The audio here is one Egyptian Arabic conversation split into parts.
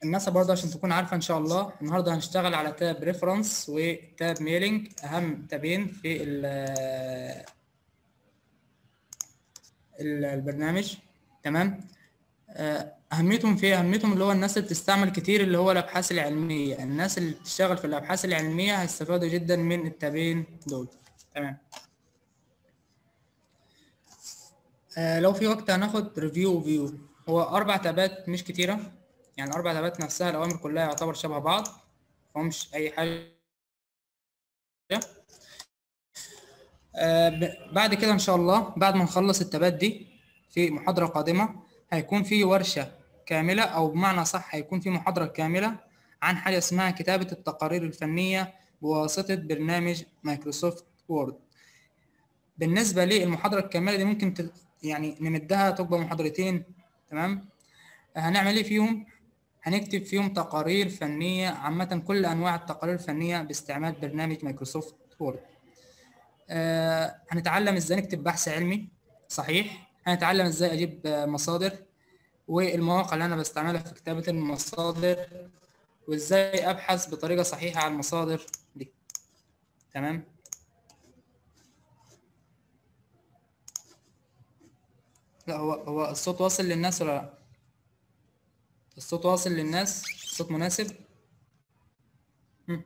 الناس برضه عشان تكون عارفه ان شاء الله النهارده هنشتغل على تاب ريفرنس وتاب ميلينج اهم تابين في ال ال- البرنامج تمام آه، اهميتهم في إيه؟ اهميتهم اللي هو الناس اللي بتستعمل كتير اللي هو الابحاث العلميه الناس اللي بتشتغل في الابحاث العلميه هيستفادوا جدا من التابين دول تمام آه، لو في وقت هناخد ريفيو وفيو هو اربع تابات مش كتيره يعني الاربع تابات نفسها الاوامر كلها يعتبر شبه بعض مفهمش اي حاجه آه، ب- بعد كده ان شاء الله بعد ما نخلص التابات دي في محاضره قادمه هيكون في ورشه كامله او بمعنى صح هيكون في محاضره كامله عن حاجه اسمها كتابه التقارير الفنيه بواسطه برنامج مايكروسوفت وورد بالنسبه للمحاضره الكامله دي ممكن ت... يعني نمدها تبقى محاضرتين تمام هنعمل ايه فيهم هنكتب فيهم تقارير فنيه عامه كل انواع التقارير الفنيه باستعمال برنامج مايكروسوفت وورد آه هنتعلم ازاي نكتب بحث علمي صحيح هنتعلم ازاي اجيب آه، مصادر والمواقع اللي انا بستعملها في كتابه المصادر وازاي ابحث بطريقه صحيحه عن المصادر دي تمام لا هو هو الصوت واصل للناس ولا لا الصوت واصل للناس الصوت مناسب مم.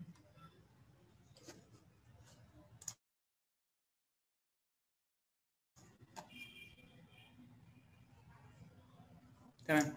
تمام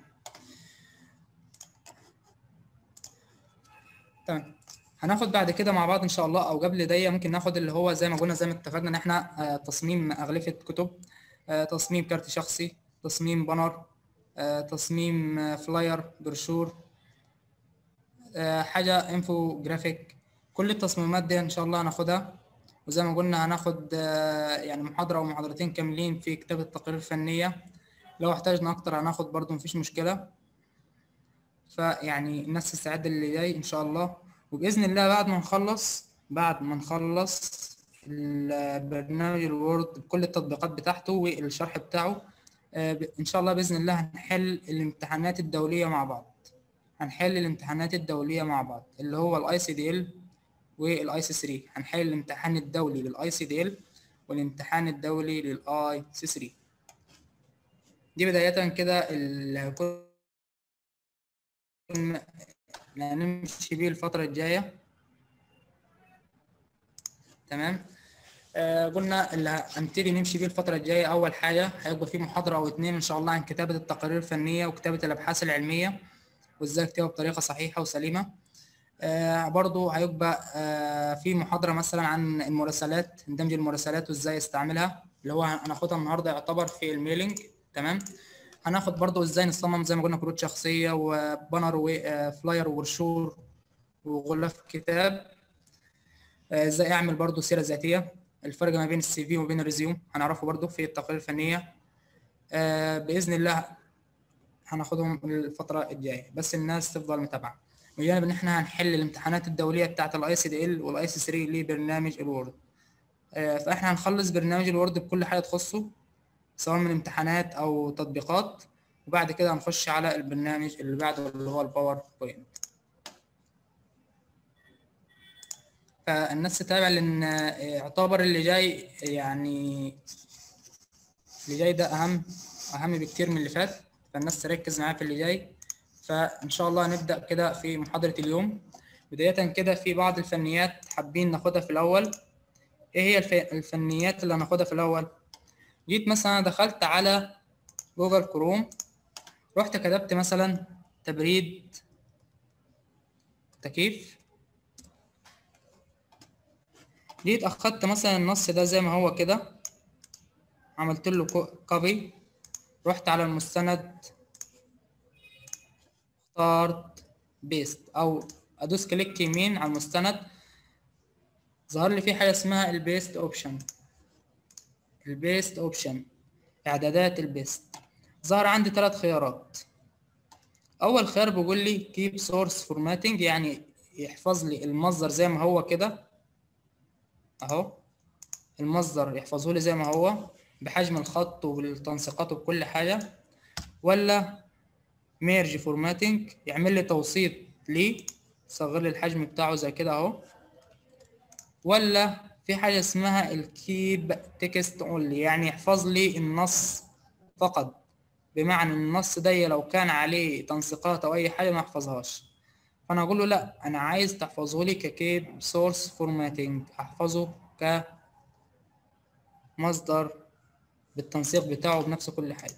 تمام هناخد بعد كده مع بعض ان شاء الله او قبل دي ممكن ناخد اللي هو زي ما قلنا زي ما اتفقنا ان احنا آه، تصميم اغلفه كتب آه، تصميم كارت شخصي تصميم بانر آه، تصميم آه، فلاير بروشور آه، حاجه انفو جرافيك كل التصميمات دي ان شاء الله هناخدها وزي ما قلنا هناخد آه، يعني محاضره او محاضرتين كاملين في كتابه التقارير الفنيه لو احتاجنا اكتر هناخد برضو مفيش مشكله فيعني الناس تستعد اللي جاي ان شاء الله وباذن الله بعد ما نخلص بعد ما نخلص البرنامج الوورد بكل التطبيقات بتاعته والشرح بتاعه آه، ب- ان شاء الله باذن الله هنحل الامتحانات الدوليه مع بعض هنحل الامتحانات الدوليه مع بعض اللي هو الاي سي دي ال والاي سي 3 هنحل الامتحان الدولي للاي سي دي ال والامتحان الدولي للاي سي 3 دي بداية كده اللي هيكون اللي هنمشي بيه الفترة الجاية تمام آه قلنا اللي هنبتدي نمشي بيه الفترة الجاية أول حاجة هيبقى في محاضرة أو اتنين إن شاء الله عن كتابة التقارير الفنية وكتابة الأبحاث العلمية وإزاي أكتبها بطريقة صحيحة وسليمة آه برضو هيبقى آه في محاضرة مثلا عن المراسلات دمج المراسلات وإزاي استعملها اللي هو هناخدها النهاردة يعتبر في الميلينج تمام هناخد برضو ازاي نصمم زي ما قلنا كروت شخصيه وبانر وفلاير وبروشور وغلاف كتاب آه، ازاي اعمل برضو سيره ذاتيه الفرق ما بين السي في وما بين الريزيوم هنعرفه برضو في التقارير الفنيه آه، باذن الله هناخدهم الفتره الجايه بس الناس تفضل متابعه بجانب ان احنا هنحل الامتحانات الدوليه بتاعه الاي سي دي ال والاي سي 3 لبرنامج الوورد آه، فاحنا هنخلص برنامج الوورد بكل حاجه تخصه سواء من امتحانات او تطبيقات وبعد كده هنخش على البرنامج اللي بعده اللي هو الباور بوينت فالناس تتابع لان يعتبر اللي جاي يعني اللي جاي ده اهم اهم بكتير من اللي فات فالناس تركز معايا في اللي جاي فان شاء الله هنبدا كده في محاضره اليوم بدايه كده في بعض الفنيات حابين ناخدها في الاول ايه هي الف- الفنيات اللي هناخدها في الاول جيت مثلا دخلت على جوجل كروم رحت كتبت مثلا تبريد تكييف جيت اخدت مثلا النص ده زي ما هو كده عملت له كوبي رحت على المستند اخترت بيست او ادوس كليك يمين على المستند ظهر لي فيه حاجه اسمها البيست اوبشن البيست اوبشن اعدادات البيست ظهر عندي ثلاث خيارات اول خيار بيقول لي كيب سورس فورماتنج يعني يحفظ لي المصدر زي ما هو كده اهو المصدر يحفظه لي زي ما هو بحجم الخط وبالتنسيقات وبكل حاجه ولا ميرج فورماتنج يعمل لي توسيط ليه صغر لي الحجم بتاعه زي كده اهو ولا في حاجه اسمها الكيب تكست اونلي يعني يحفظ لي النص فقط بمعنى ان النص ده لو كان عليه تنسيقات او اي حاجه ما يحفظهاش فانا اقول له لا انا عايز تحفظه لي ككيب سورس فورماتنج احفظه كمصدر بالتنسيق بتاعه بنفس كل حاجه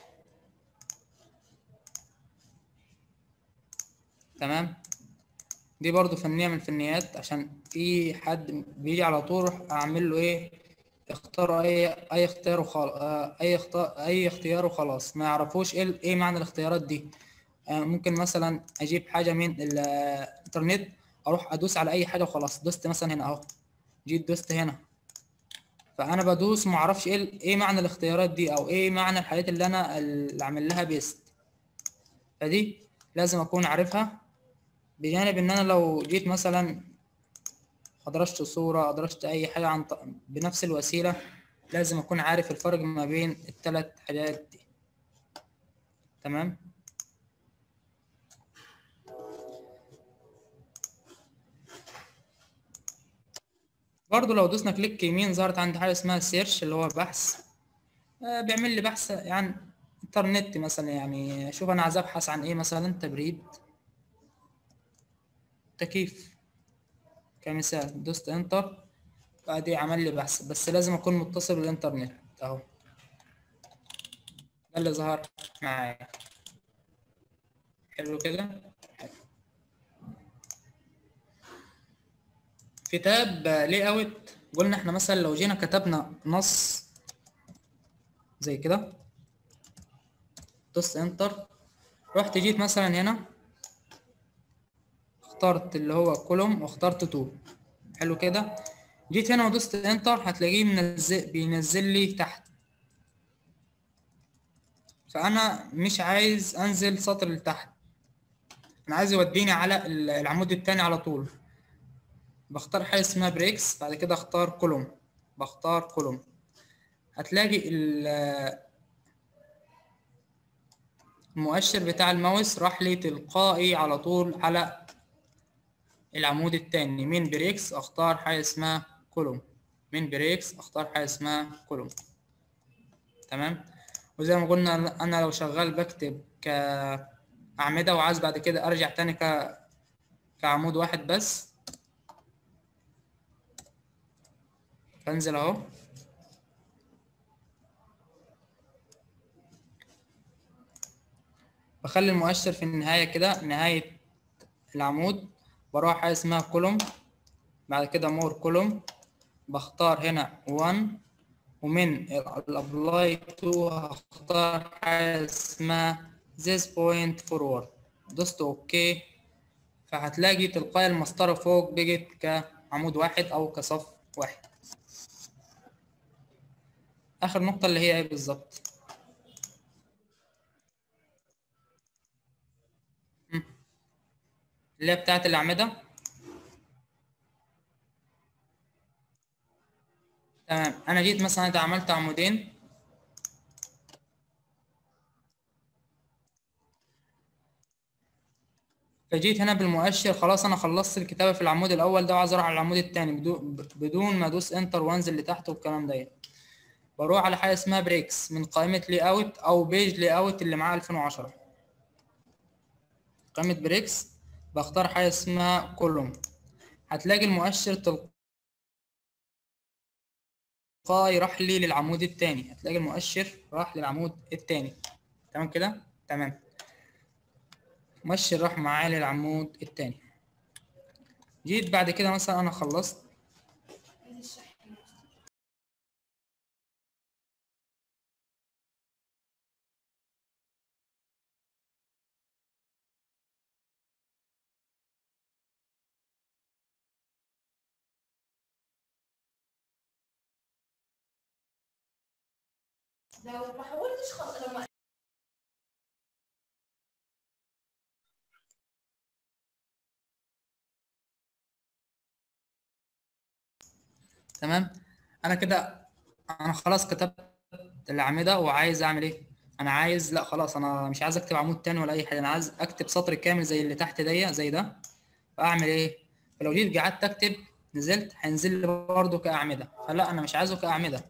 تمام دي برضو فنية من الفنيات عشان في حد بيجي على طول أروح اعمل له ايه اختار اي اي اختيار وخلاص اي اختار اي اختيار وخلاص ما يعرفوش ايه ال- ايه معنى الاختيارات دي آه، ممكن مثلا اجيب حاجة من ال- الانترنت اروح ادوس على اي حاجة وخلاص دوست مثلا هنا اهو جيت دوست هنا فانا بدوس ما اعرفش ايه ال- ايه معنى الاختيارات دي او ايه معنى الحاجات اللي انا اللي عامل لها بيست فدي لازم اكون عارفها بجانب ان انا لو جيت مثلا ادرجت صورة ادرجت اي حاجة عن ط- بنفس الوسيلة لازم اكون عارف الفرق ما بين الثلاث حاجات دي تمام برضو لو دوسنا كليك يمين ظهرت عندي حاجة اسمها سيرش اللي هو بحث آه، بيعمل لي بحث عن انترنت مثلا يعني شوف انا عايز ابحث عن ايه مثلا تبريد تكييف كمثال دوست انتر بعدين عمل لي بحث بس لازم اكون متصل بالانترنت اهو ده اللي ظهر معايا حلو كده حلو. في تاب لي اوت قلنا احنا مثلا لو جينا كتبنا نص زي كده دوست انتر رحت جيت مثلا هنا اخترت اللي هو كولوم واخترت تو حلو كده جيت هنا ودوست انتر هتلاقيه منزل بينزل لي تحت فانا مش عايز انزل سطر لتحت انا عايز يوديني على ال- العمود التاني على طول بختار حاجه اسمها بريكس بعد كده اختار كولوم بختار كولوم هتلاقي ال- المؤشر بتاع الماوس راح لي تلقائي على طول على العمود التاني من بريكس اختار حاجه اسمها كولوم من بريكس اختار حاجه اسمها كولوم تمام وزي ما قلنا انا لو شغال بكتب كأعمدة وعايز بعد كده ارجع تاني ك كعمود واحد بس بنزل اهو بخلي المؤشر في النهاية كده نهاية العمود بروح حاجة اسمها كولوم بعد كده مور كولوم بختار هنا 1 ومن الابلاي تو هختار حاجة اسمها this point forward دوست اوكي فهتلاقي تلقائي المسطرة فوق بقت كعمود واحد او كصف واحد اخر نقطة اللي هي ايه بالظبط مم. اللي هي بتاعت الأعمدة تمام أنا جيت مثلا أنت عملت عمودين فجيت هنا بالمؤشر خلاص أنا خلصت الكتابة في العمود الأول ده وعايز أروح على العمود التاني بدون بدون ما أدوس إنتر وأنزل لتحت والكلام ده بروح على حاجة اسمها بريكس من قائمة لي أوت أو بيج لي أوت اللي معاه 2010 قائمة بريكس بختار حاجة اسمها كولوم هتلاقي المؤشر تلقائي راح لي للعمود التاني هتلاقي المؤشر راح للعمود التاني تمام كده تمام مؤشر راح معايا للعمود التاني جيت بعد كده مثلا انا خلصت لو ما حاولتش خلاص لما تمام انا كده انا خلاص كتبت الاعمده وعايز اعمل ايه انا عايز لا خلاص انا مش عايز اكتب عمود تاني ولا اي حاجه انا عايز اكتب سطر كامل زي اللي تحت دي زي ده فاعمل ايه فلو جيت قعدت اكتب نزلت هينزل لي برضه كاعمده فلا انا مش عايزه كاعمده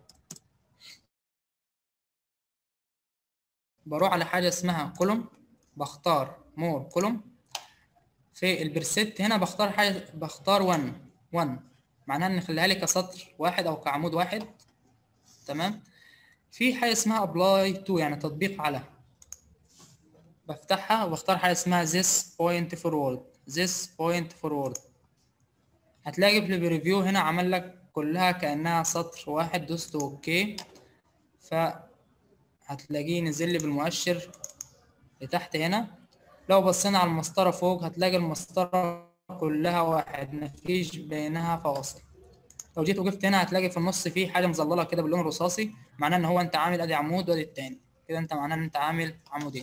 بروح على حاجه اسمها كولوم بختار مور كولوم في البرسيت هنا بختار حاجه بختار 1 1 معناها ان نخليها لي كسطر واحد او كعمود واحد تمام في حاجه اسمها ابلاي تو يعني تطبيق على بفتحها وبختار حاجه اسمها this point forward this point forward هتلاقي في البريفيو هنا عمل لك كلها كانها سطر واحد دوست اوكي ف هتلاقيه نزل لي بالمؤشر لتحت هنا لو بصينا على المسطره فوق هتلاقي المسطره كلها واحد مفيش بينها فواصل لو جيت وقفت هنا هتلاقي في النص فيه حاجه مظلله كده باللون الرصاصي معناه ان هو انت عامل ادي عمود وادي التاني كده انت معناه ان انت عامل عمودين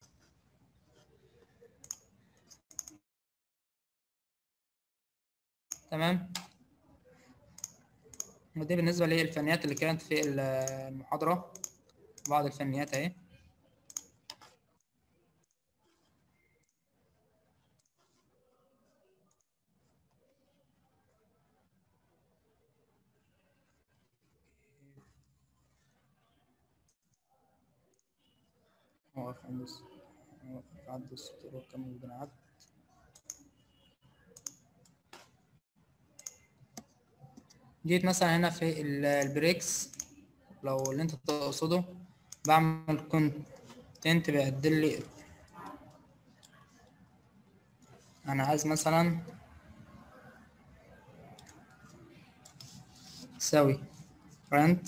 تمام ودي بالنسبه للفنيات اللي كانت في المحاضره بعض الفنيات اهي واقف عند الس- واقف عند السطور وكمل بالعد جيت مثلا هنا في ال- البريكس لو اللي انت تقصده بعمل كونتنت بيعدل لي انا عايز مثلا سوي رنت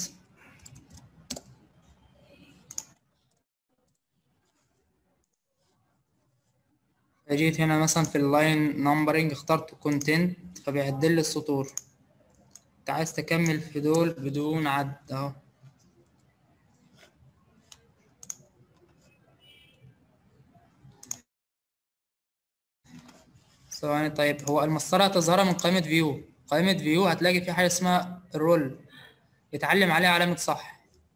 جيت هنا مثلا في اللاين نمبرنج اخترت كونتنت فبيعدل لي السطور انت عايز تكمل في دول بدون عد اهو ثواني طيب هو المسطرة هتظهرها من قائمة فيو قائمة فيو هتلاقي في حاجة اسمها رول يتعلم عليها علامة صح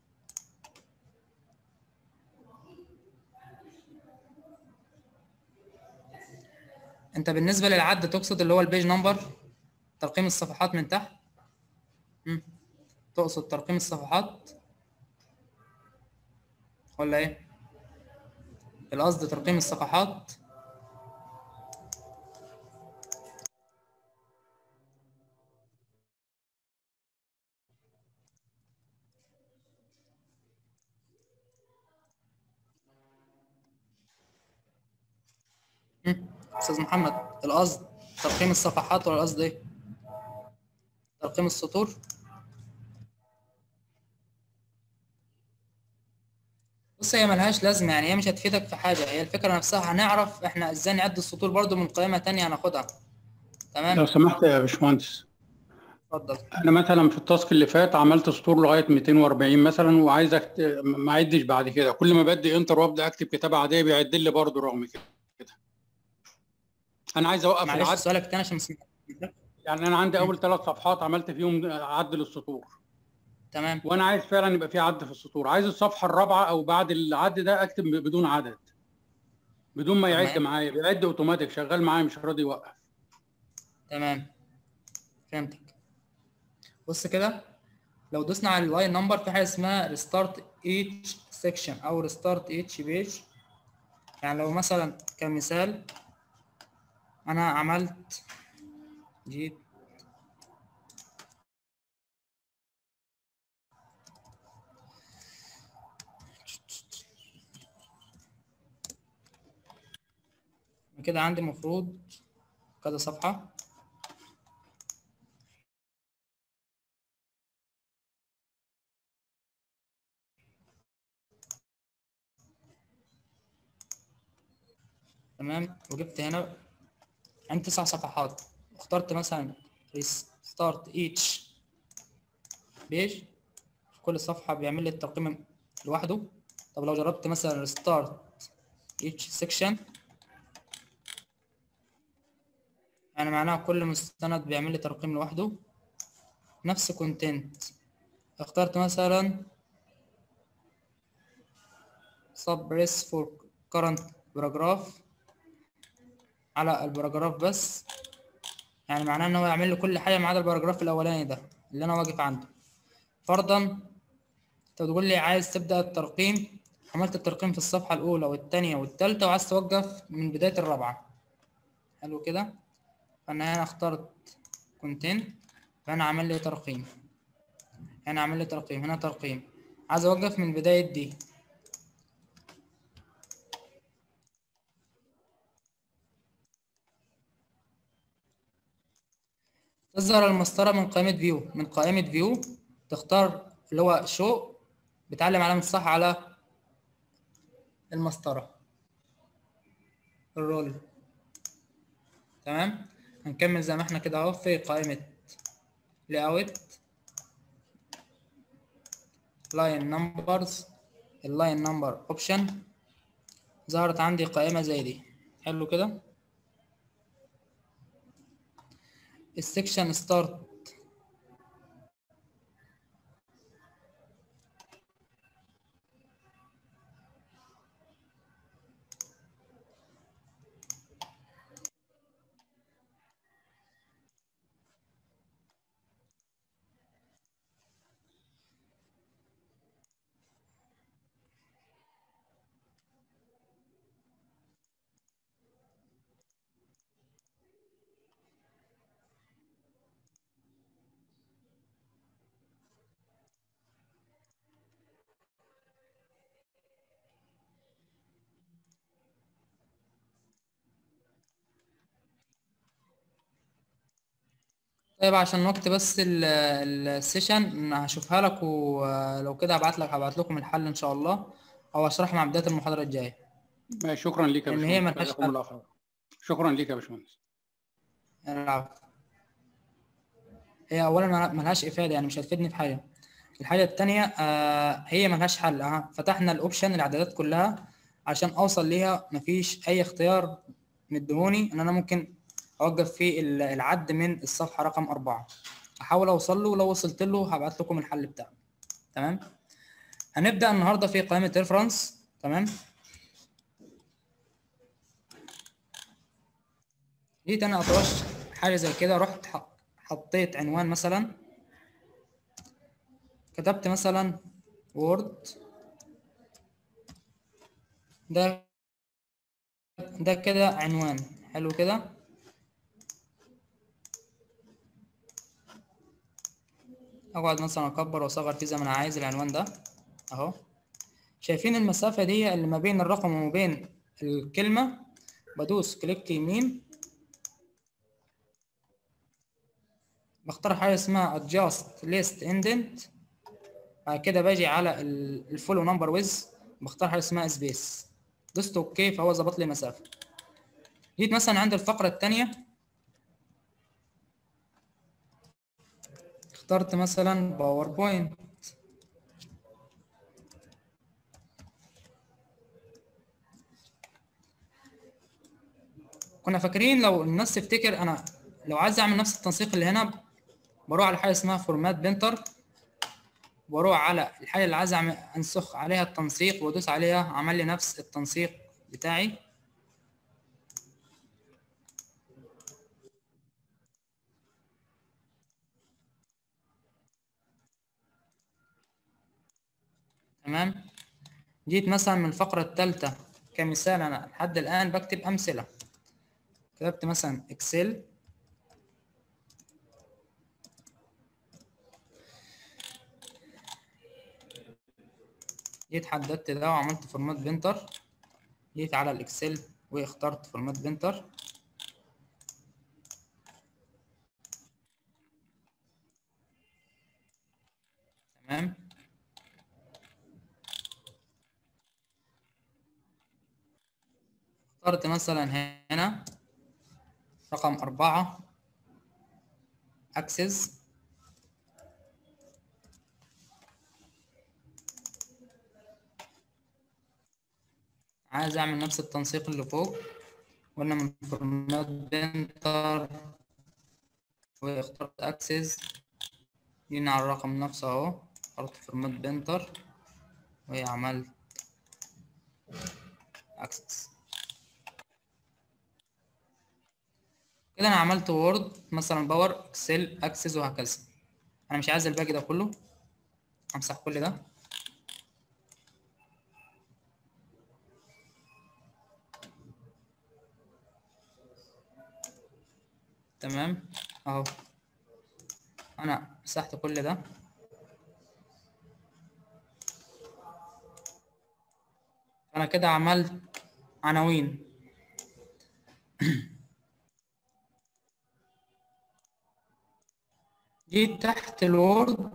انت بالنسبة للعد تقصد اللي هو البيج نمبر ترقيم الصفحات من تحت مم. تقصد ترقيم الصفحات ولا ايه القصد ترقيم الصفحات مم. استاذ محمد القصد ترقيم الصفحات ولا القصد ايه ترقيم السطور بص هي ملهاش لازمه يعني هي مش هتفيدك في حاجه هي الفكره نفسها هنعرف احنا ازاي نعد السطور برضو من قائمه تانية هناخدها تمام لو سمحت يا باشمهندس اتفضل انا مثلا في التاسك اللي فات عملت سطور لغايه 240 مثلا وعايز أكت... ما اعدش بعد كده كل ما بدي انتر وابدا اكتب كتابه عاديه بيعد لي برضه رغم كده انا عايز اوقف معلش العد سؤالك تاني عشان ما سمعتش. يعني انا عندي اول ثلاث صفحات عملت فيهم عد للسطور تمام وانا عايز فعلا يبقى في عد في السطور عايز الصفحه الرابعه او بعد العد ده اكتب بدون عدد بدون ما يعد تمام. معايا بيعد اوتوماتيك شغال معايا مش راضي يوقف تمام فهمتك بص كده لو دوسنا على اللاين نمبر في حاجه اسمها ريستارت ايتش سيكشن او ريستارت ايتش بيج يعني لو مثلا كمثال انا عملت جيت كده عندي المفروض كذا صفحة تمام وجبت هنا عندي تسع صفحات اخترت مثلا restart each page في كل صفحة بيعمل لي الترقيم لوحده طب لو جربت مثلا restart each section يعني معناها كل مستند بيعمل لي ترقيم لوحده نفس كونتنت اخترت مثلا suppress for current paragraph على الباراجراف بس يعني معناه ان هو يعمل لي كل حاجه ما عدا الباراجراف الاولاني ده اللي انا واقف عنده فرضا انت بتقول لي عايز تبدا الترقيم عملت الترقيم في الصفحه الاولى والثانيه والثالثه وعايز توقف من بدايه الرابعه حلو كده فانا هنا اخترت كونتين فانا عمل لي ترقيم هنا عمل لي ترقيم هنا ترقيم عايز اوقف من بدايه دي تظهر المسطرة من قائمة فيو من قائمة فيو تختار اللي هو شو بتعلم علامة صح على المسطرة الرول تمام هنكمل زي ما احنا كده اهو في قائمة layout line numbers اللاين نمبر اوبشن ظهرت عندي قائمة زي دي حلو كده السكشن ستارت طيب عشان وقت بس ال- ال- السيشن انا هشوفها لك ولو كده هبعت لك هبعت لكم الحل ان شاء الله او اشرحها مع بداية المحاضرة الجاية ماشي، شكرا ليك يا إن هي باشمهندس ملهاش جزاكم حل. الله خير شكرا ليك يا باشمهندس العفو هي اولا ما- ملهاش افادة يعني مش هتفيدني في حاجة الحاجة التانية آه هي ملهاش حل اه فتحنا الاوبشن الاعدادات كلها عشان اوصل ليها مفيش اي اختيار مدهوني ان انا ممكن اوقف فيه ال- العد من الصفحة رقم أربعة احاول اوصل له ولو وصلت له هبعت لكم الحل بتاعه تمام هنبدأ النهاردة في قائمة ريفرنس تمام جيت انا اتوش حاجة زي كده رحت ح- حطيت عنوان مثلا كتبت مثلا وورد ده ده كده عنوان حلو كده اقعد مثلا اكبر واصغر فيه زي ما انا عايز العنوان ده اهو شايفين المسافة دي اللي ما بين الرقم وما بين الكلمة بدوس كليك يمين بختار حاجة اسمها adjust list indent بعد كده باجي على الفولو نمبر ويز بختار حاجة اسمها سبيس دوست اوكي فهو ظبط لي مسافة جيت مثلا عند الفقرة التانية اخترت مثلا باوربوينت كنا فاكرين لو الناس تفتكر انا لو عايز اعمل نفس التنسيق اللي هنا بروح على حاجه اسمها فورمات بنتر واروح على الحاجه اللي عايز اعمل انسخ عليها التنسيق وادوس عليها عمل لي نفس التنسيق بتاعي تمام جيت مثلا من الفقرة الثالثة كمثال أنا لحد الآن بكتب أمثلة كتبت مثلا إكسل جيت حددت ده وعملت فورمات بنتر جيت على الإكسل واخترت فورمات بنتر تمام اخترت مثلا هنا رقم أربعة أكسس عايز أعمل نفس التنسيق اللي فوق قلنا من فورمات بنتر واخترت أكسس جينا على الرقم نفسه أهو اخترت فورمات بنتر وعملت اكسس كده انا عملت وورد مثلا باور اكسل اكسس وهكذا انا مش عايز الباقي ده كله امسح كل ده تمام اهو انا مسحت كل ده انا كده عملت عناوين جيت تحت الوورد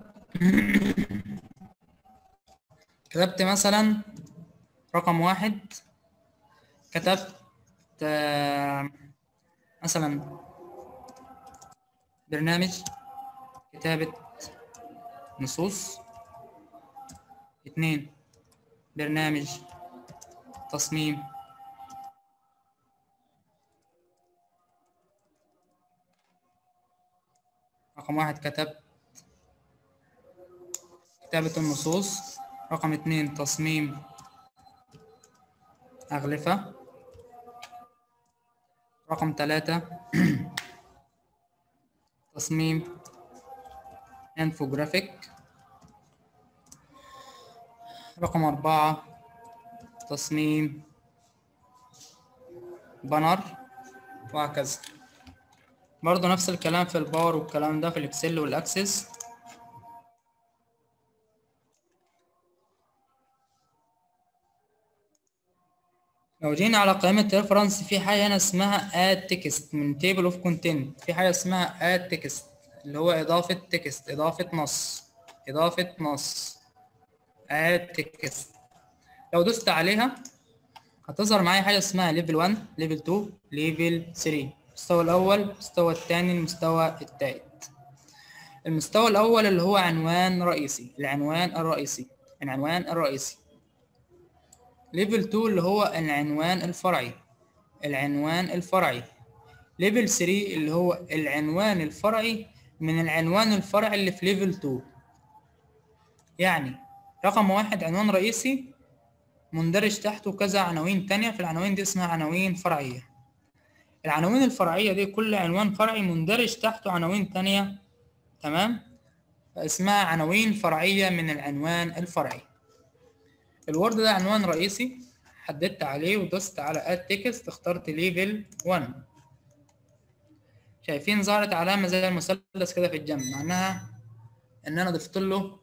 كتبت مثلا رقم واحد كتبت آه، مثلا برنامج كتابة نصوص اتنين برنامج تصميم رقم واحد كتبت كتابة النصوص رقم اتنين تصميم أغلفة رقم ثلاثة تصميم انفوجرافيك رقم أربعة تصميم بانر وهكذا برضه نفس الكلام في الباور والكلام ده في الاكسل والاكسس لو جينا على قائمة ريفرنس في حاجة هنا اسمها add text من table of content في حاجة اسمها add text اللي هو إضافة text إضافة نص إضافة نص add text لو دوست عليها هتظهر معايا حاجة اسمها level 1 level 2 level 3 المستوى الأول المستوى الثاني المستوى الثالث المستوى الأول اللي هو عنوان رئيسي العنوان الرئيسي العنوان الرئيسي ليفل 2 اللي هو العنوان الفرعي العنوان الفرعي ليفل 3 اللي هو العنوان الفرعي من العنوان الفرعي اللي في ليفل 2 يعني رقم واحد عنوان رئيسي مندرج تحته كذا عناوين تانية في العناوين دي اسمها عناوين فرعية العناوين الفرعية دي كل عنوان فرعي مندرج تحته عناوين تانية تمام اسمها عناوين فرعية من العنوان الفرعي الوورد ده عنوان رئيسي حددت عليه ودوست على اد تكست اخترت ليفل 1 شايفين ظهرت علامة زي المثلث كده في الجنب معناها ان انا ضفت له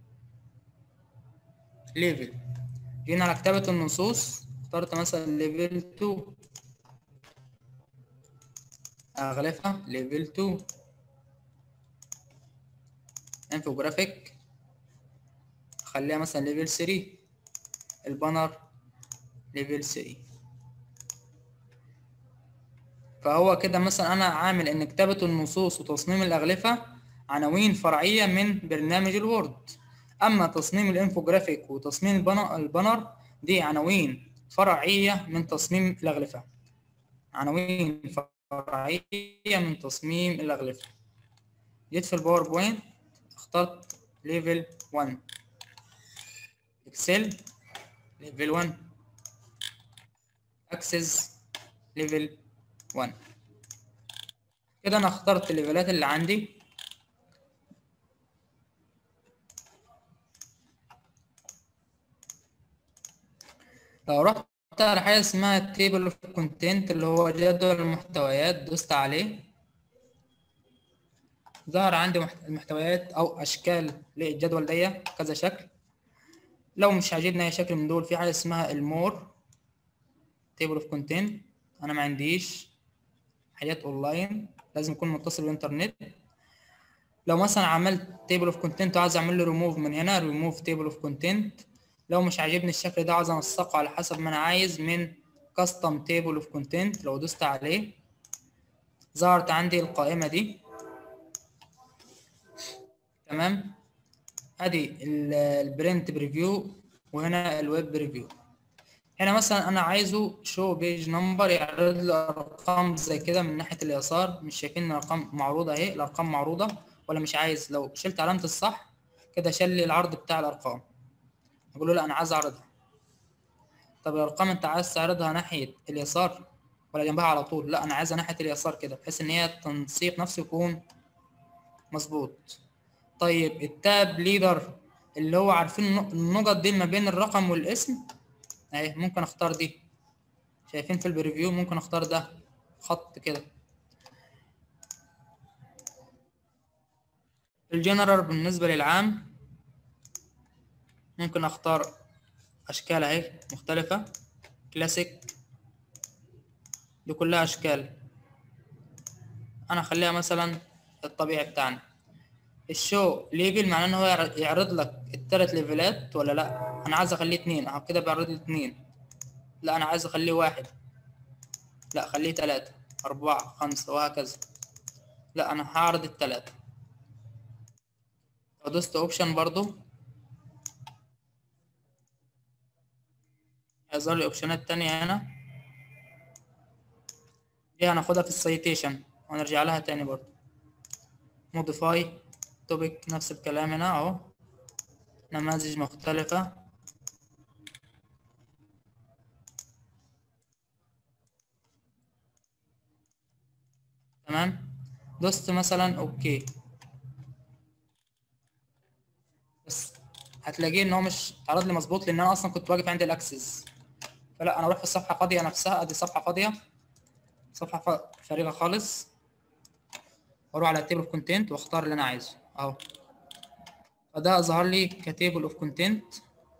ليفل جينا على كتابة النصوص اخترت مثلا ليفل 2 أغلفة ليفل 2 انفوجرافيك خليها مثلا ليفل 3 البانر ليفل 3 فهو كده مثلا انا عامل ان كتابة النصوص وتصميم الاغلفة عناوين فرعية من برنامج الوورد اما تصميم الانفوجرافيك وتصميم البن- البانر دي عناوين فرعية من تصميم الاغلفة عناوين فرعية من تصميم الاغلفة جيت في الباوربوينت اخترت ليفل 1 اكسل ليفل 1 اكسس ليفل 1 كده انا اخترت الليفلات اللي عندي لو رحت على حاجة اسمها تيبل اوف كونتنت اللي هو جدول المحتويات دوست عليه ظهر عندي محت- المحتويات او اشكال للجدول دي كذا شكل لو مش عاجبني اي شكل من دول في حاجه اسمها المور تيبل اوف كونتنت انا ما عنديش حاجات اونلاين لازم يكون متصل بالانترنت لو مثلا عملت تيبل اوف كونتنت وعايز اعمل له ريموف من هنا ريموف تيبل اوف كونتنت لو مش عاجبني الشكل ده عايز انسقه على حسب ما انا عايز من كاستم تيبل اوف كونتنت لو دوست عليه ظهرت عندي القائمه دي تمام ادي البرنت بريفيو وهنا الويب بريفيو هنا مثلا انا عايزه شو بيج نمبر يعرض لي ارقام زي كده من ناحيه اليسار مش شايفين الارقام معروضه اهي الارقام معروضه ولا مش عايز لو شلت علامه الصح كده شل لي العرض بتاع الارقام اقول له لا انا عايز اعرضها طب الارقام انت عايز تعرضها ناحيه اليسار ولا جنبها على طول لا انا عايزها ناحيه اليسار كده بحيث ان هي التنسيق نفسه يكون مظبوط طيب التاب ليدر اللي هو عارفين النق- النقط دي ما بين الرقم والاسم اهي ممكن اختار دي شايفين في البريفيو ممكن اختار ده خط كده الجنرال بالنسبة للعام ممكن اختار اشكال اهي مختلفة كلاسيك دي كلها اشكال انا اخليها مثلا الطبيعي بتاعنا الشو ليفل معناه ان هو يعر- يعرض لك التلات ليفلات ولا لا انا عايز اخليه اتنين اهو كده بيعرض لي اتنين لا انا عايز اخليه واحد لا خليه تلاتة اربعة خمسة وهكذا لا انا هعرض التلاتة لو دوست اوبشن برضو هيظهر لي اوبشنات تانية هنا دي هناخدها في السيتيشن ونرجع لها تاني برضو موديفاي توبيك نفس الكلام هنا اهو نماذج مختلفة تمام دوست مثلا اوكي بس هتلاقيه ان هو مش عرض لي مظبوط لان انا اصلا كنت واقف عند الاكسس فلا انا اروح في الصفحه فاضيه نفسها ادي صفحه فاضيه صفحه ف- فارغه خالص واروح على تيبل اوف كونتنت واختار اللي انا عايزه اهو فده ظهر لي كتيبل اوف كونتنت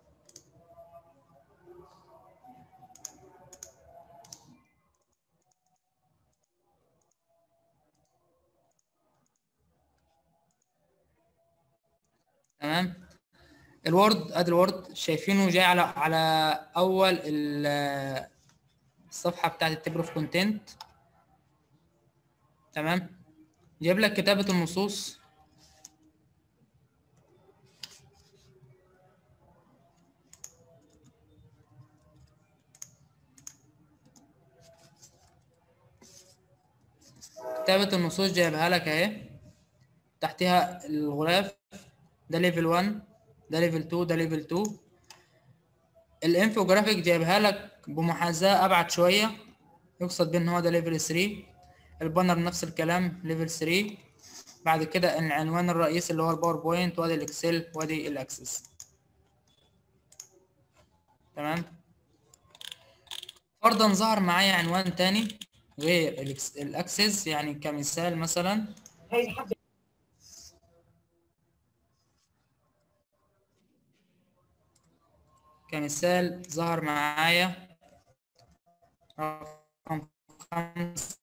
تمام الوورد ادي الوورد شايفينه جاي على على اول ال- الصفحه بتاعت التيبل اوف كونتنت تمام جايب لك كتابه النصوص كتابة النصوص جايبها لك اهي تحتها الغلاف ده ليفل 1 ده ليفل 2 ده ليفل 2 الانفوجرافيك جايبها لك بمحاذاة ابعد شوية يقصد بان هو ده ليفل 3 البانر نفس الكلام ليفل 3 بعد كده العنوان الرئيسي اللي هو الباوربوينت وادي الاكسل وادي الاكسس تمام فرضا ظهر معايا عنوان تاني غير الإكس- الاكسس يعني كمثال مثلا كمثال ظهر معايا رقم خمسة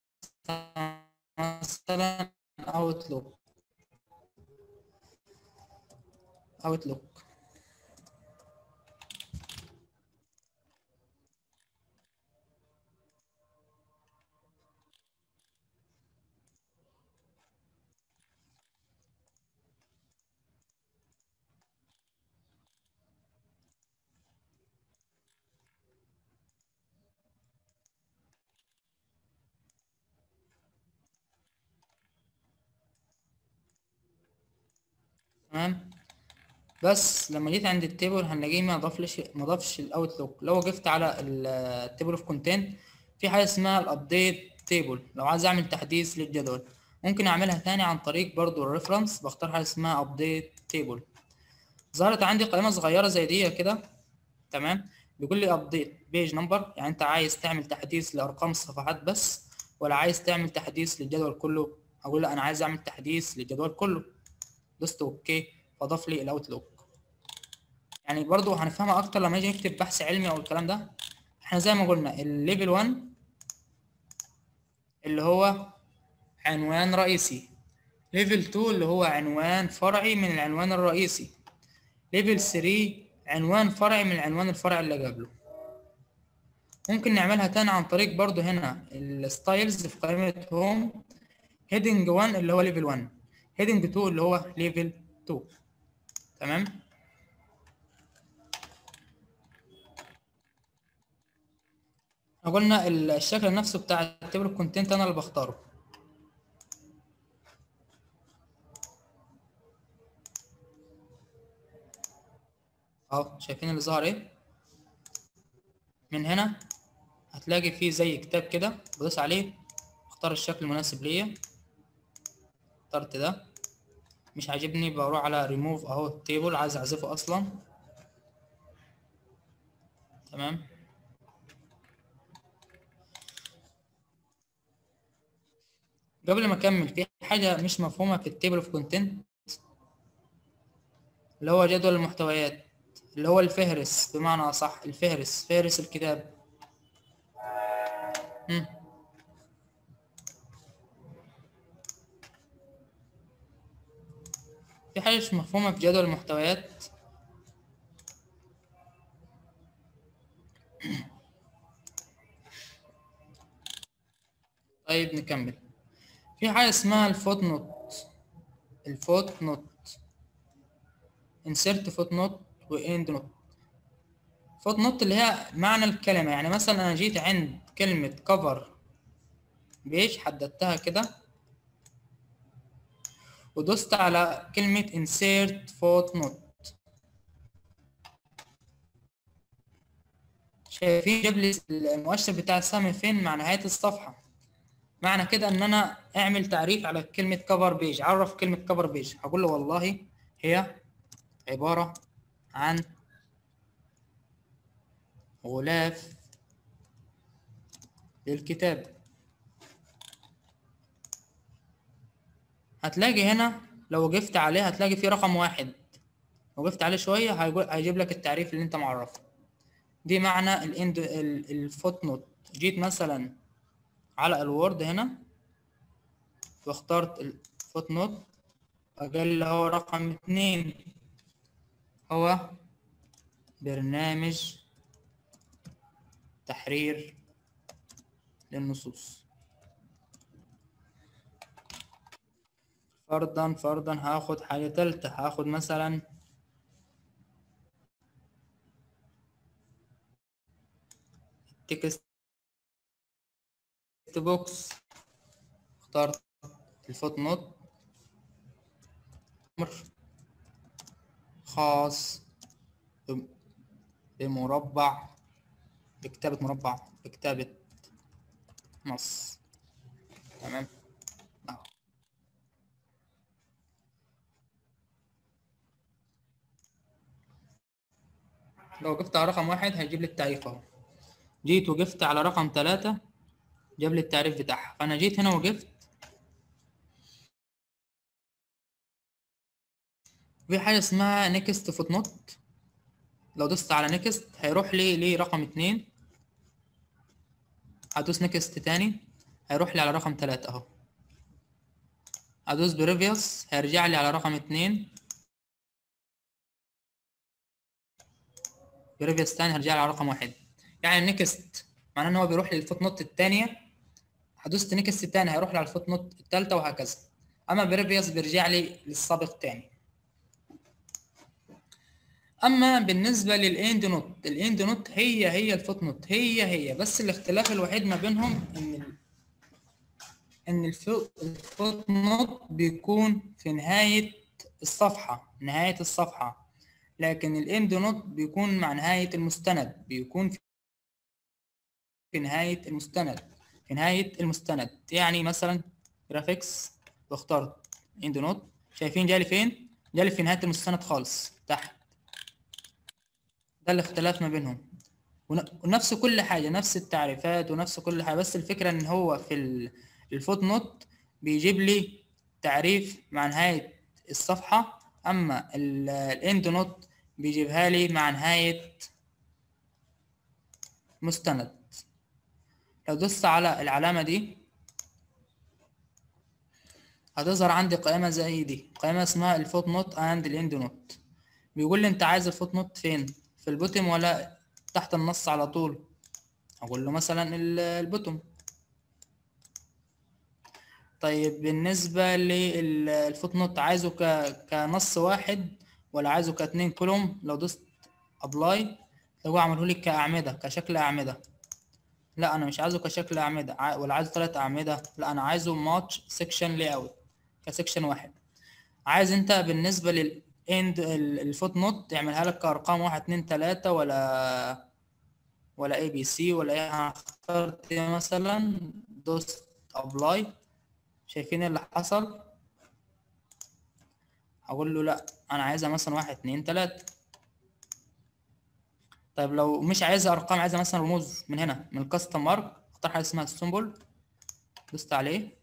مثلا اوتلوك اوتلوك تمام بس لما جيت عند التيبل هنلاقيه ما ضافلش ما ضافش الاوتلوك لو وقفت على التيبل اوف كونتنت في حاجه اسمها الابديت تيبل لو عايز اعمل تحديث للجدول ممكن اعملها تاني عن طريق برضو الريفرنس بختار حاجه اسمها ابديت تيبل ظهرت عندي قائمه صغيره زي دي كده تمام بيقول لي ابديت بيج نمبر يعني انت عايز تعمل تحديث لارقام الصفحات بس ولا عايز تعمل تحديث للجدول كله اقول لا انا عايز اعمل تحديث للجدول كله دوست اوكي فضاف لي الاوتلوك يعني برضو هنفهمها اكتر لما نيجي نكتب بحث علمي او الكلام ده احنا زي ما قلنا الليفل 1 اللي هو عنوان رئيسي ليفل 2 اللي هو عنوان فرعي من العنوان الرئيسي ليفل 3 عنوان فرعي من العنوان الفرعي اللي قبله ممكن نعملها تاني عن طريق برضو هنا الستايلز في قائمة هوم هيدنج 1 اللي هو ليفل 1 هيدنج 2 اللي هو ليفل 2 تمام قلنا الشكل نفسه بتاع التيبل الكونتنت انا اللي بختاره اهو شايفين اللي ظهر ايه من هنا هتلاقي فيه زي كتاب كده بدوس عليه اختار الشكل المناسب ليا اخترت ده مش عاجبني بروح على ريموف اهو التيبل عايز احذفه اصلا تمام قبل ما اكمل في حاجه مش مفهومه في التيبل اوف كونتنت اللي هو جدول المحتويات اللي هو الفهرس بمعنى اصح الفهرس فهرس الكتاب مم. في حاجة مش مفهومة في جدول المحتويات طيب نكمل في حاجة اسمها الفوت نوت الفوت نوت insert فوت نوت واند نوت فوت نوت اللي هي معنى الكلمة يعني مثلا أنا جيت عند كلمة كفر بيج حددتها كده ودوست على كلمة insert footnote شايفين جاب لي المؤشر بتاع السهم فين مع نهاية الصفحة معنى كده ان انا اعمل تعريف على كلمة cover page عرف كلمة cover page هقول له والله هي عبارة عن غلاف للكتاب هتلاقي هنا لو وقفت عليه هتلاقي فيه رقم واحد وقفت عليه شوية هيقول- هيجيب لك التعريف اللي انت معرفه دي معنى الاند الفوت نوت جيت مثلا على الوورد هنا واخترت الفوت نوت قال اللي هو رقم اتنين هو برنامج تحرير للنصوص فرضا فرضا هاخد حاجة تالتة هاخد مثلا التكست بوكس اخترت الفوت نوت أمر خاص بم- بمربع بكتابة مربع بكتابة نص تمام أهو. لو وقفت على رقم واحد هيجيب لي التعريف اهو جيت وقفت على رقم ثلاثة جاب لي التعريف بتاعها فأنا جيت هنا وقفت في حاجة اسمها نيكست فوت نوت لو دوست على نيكست هيروح لي لرقم اتنين هدوس نيكست تاني هيروح لي على رقم تلاتة اهو هدوس بريفيوس هيرجع لي على رقم اتنين بريفيوس تاني هرجع لي على رقم واحد يعني نيكست معناه ان هو بيروح للفوت نوت التانية هدوست نيكست تاني هيروح لي على الفوت نوت التالتة وهكذا اما بريفيوس بيرجع لي للسابق تاني اما بالنسبه للاند نوت الاند نوت هي هي الفوت نوت هي هي بس الاختلاف الوحيد ما بينهم ان ال... ان الفو- الفوت نوت بيكون في نهايه الصفحه نهايه الصفحه لكن الاند نوت بيكون مع نهايه المستند بيكون في في نهايه المستند في نهايه المستند يعني مثلا جرافيكس واخترت اند نوت شايفين جالي فين جالي في نهايه المستند خالص تحت ده الاختلاف ما بينهم ون- ونفس كل حاجة نفس التعريفات ونفس كل حاجة بس الفكرة ان هو في ال- الفوت نوت بيجيب لي تعريف مع نهاية الصفحة اما ال- الاند نوت بيجيبها لي مع نهاية مستند لو دوست على العلامة دي هتظهر عندي قائمة زي دي قائمة اسمها الفوت نوت اند الاند نوت بيقول لي انت عايز الفوت نوت فين في البوتم ولا تحت النص على طول اقول له مثلا ال- البوتم طيب بالنسبة للفوت نوت عايزه ك... كنص واحد ولا عايزه كاتنين كولوم لو دوست ابلاي تلاقوه عمله لي كأعمدة كشكل أعمدة لا انا مش عايزه كشكل أعمدة ع- ولا عايزه ثلاث أعمدة لا انا عايزه ماتش سيكشن لاي اوت كسيكشن واحد عايز انت بالنسبة للاند الفوت نوت تعملها لك كأرقام واحد اتنين تلاتة ولا ولا اي بي سي ولا ايه انا اخترت مثلا دوست ابلاي شايفين اللي حصل هقول له لا انا عايزها مثلا واحد اتنين تلاتة طيب لو مش عايزها ارقام عايزها مثلا رموز من هنا من الكاستم مارك اختار حاجه اسمها السمبل دوست عليه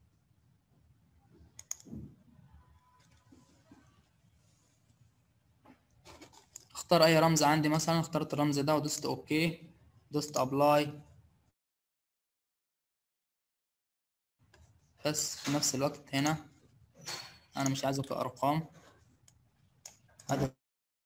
اختار اي رمز عندي مثلا اخترت الرمز ده ودوست اوكي دوست ابلاي بس في نفس الوقت هنا انا مش عايزه كارقام هذا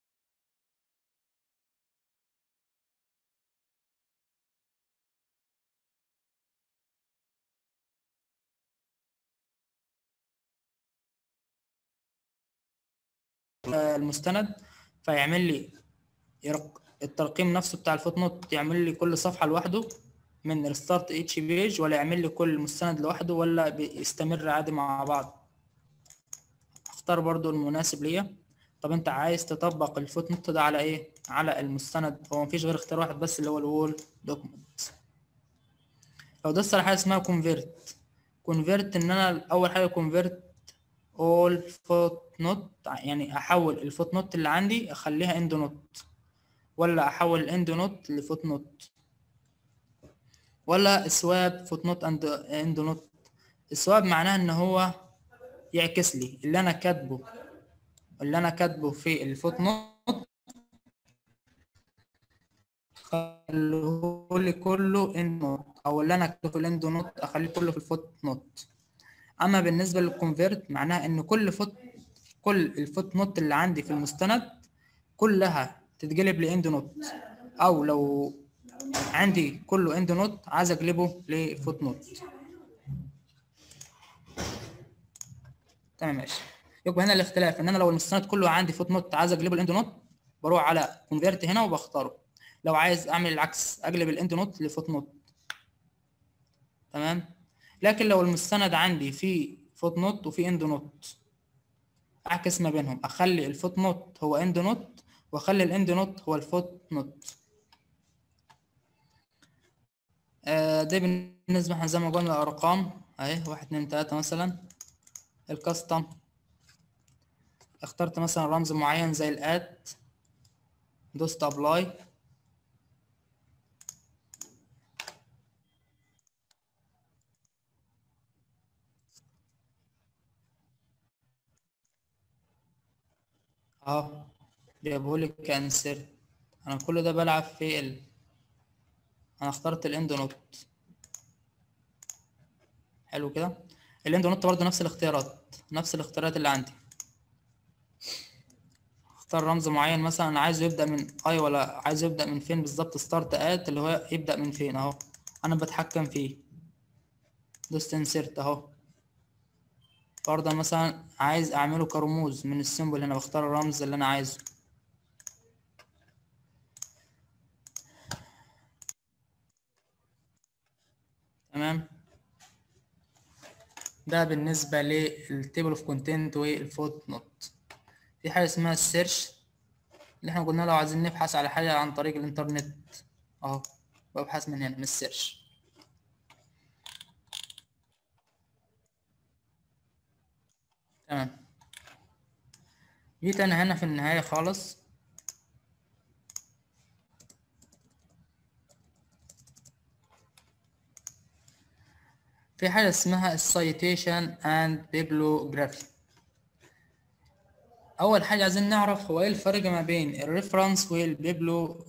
المستند فيعمل لي يرق... الترقيم نفسه بتاع الفوت نوت يعمل لي كل صفحة لوحده من الستارت اتش بيج ولا يعمل لي كل مستند لوحده ولا بيستمر عادي مع بعض اختار برضو المناسب ليا طب انت عايز تطبق الفوت نوت ده على ايه على المستند هو مفيش غير اختيار واحد بس اللي هو الوول دوكمنت لو دوست على حاجه اسمها كونفيرت كونفيرت ان انا اول حاجه كونفيرت اول فوت نوت يعني احول الفوت نوت اللي عندي اخليها اند نوت ولا احول الاند نوت لفوت نوت ولا سواب فوت نوت اند اند نوت السواب معناه ان هو يعكس لي اللي انا كاتبه اللي انا كاتبه في الفوت نوت خليه لي كله اند نوت او اللي انا كاتبه في الاند نوت اخليه كله في الفوت نوت اما بالنسبه للكونفيرت معناها ان كل فوت كل الفوت نوت اللي عندي في المستند كلها تتقلب لاند نوت او لو عندي كله اند نوت عايز اقلبه لفوت نوت تمام ماشي يبقى هنا الاختلاف ان انا لو المستند كله عندي فوت نوت عايز اقلبه الاند نوت بروح على كونفيرت هنا وبختاره لو عايز اعمل العكس اقلب الاند نوت لفوت نوت تمام لكن لو المستند عندي فيه فوت نوت وفيه اند نوت اعكس ما بينهم اخلي الفوت نوت هو اند نوت واخلي الاند نوت هو الفوت نوت آه ده بالنسبة احنا زي ما قلنا الارقام اهي واحد اتنين تلاتة مثلا الكاستم اخترت مثلا رمز معين زي الات دوست ابلاي اهو جابهولي كانسر انا كل ده بلعب في ال انا اخترت الاند نوت حلو كده الاند نوت برضه نفس الاختيارات نفس الاختيارات اللي عندي اختار رمز معين مثلا انا عايزه يبدا من اي ولا عايزه يبدا من فين بالظبط ستارت ات اللي هو يبدا من فين اهو انا بتحكم فيه دوست انسرت اهو فرضا مثلا عايز اعمله كرموز من السيمبل اللي انا بختار الرمز اللي انا عايزه تمام ده بالنسبة للتيبل اوف كونتنت والفوت نوت في حاجة اسمها السيرش اللي احنا قلنا لو عايزين نبحث على حاجة عن طريق الانترنت اهو ببحث من هنا من السيرش تمام جيت انا هنا في النهاية خالص في حاجة اسمها السايتيشن اند بيبلوجرافي أول حاجة عايزين نعرف هو ايه الفرق ما بين الريفرنس والبيبلو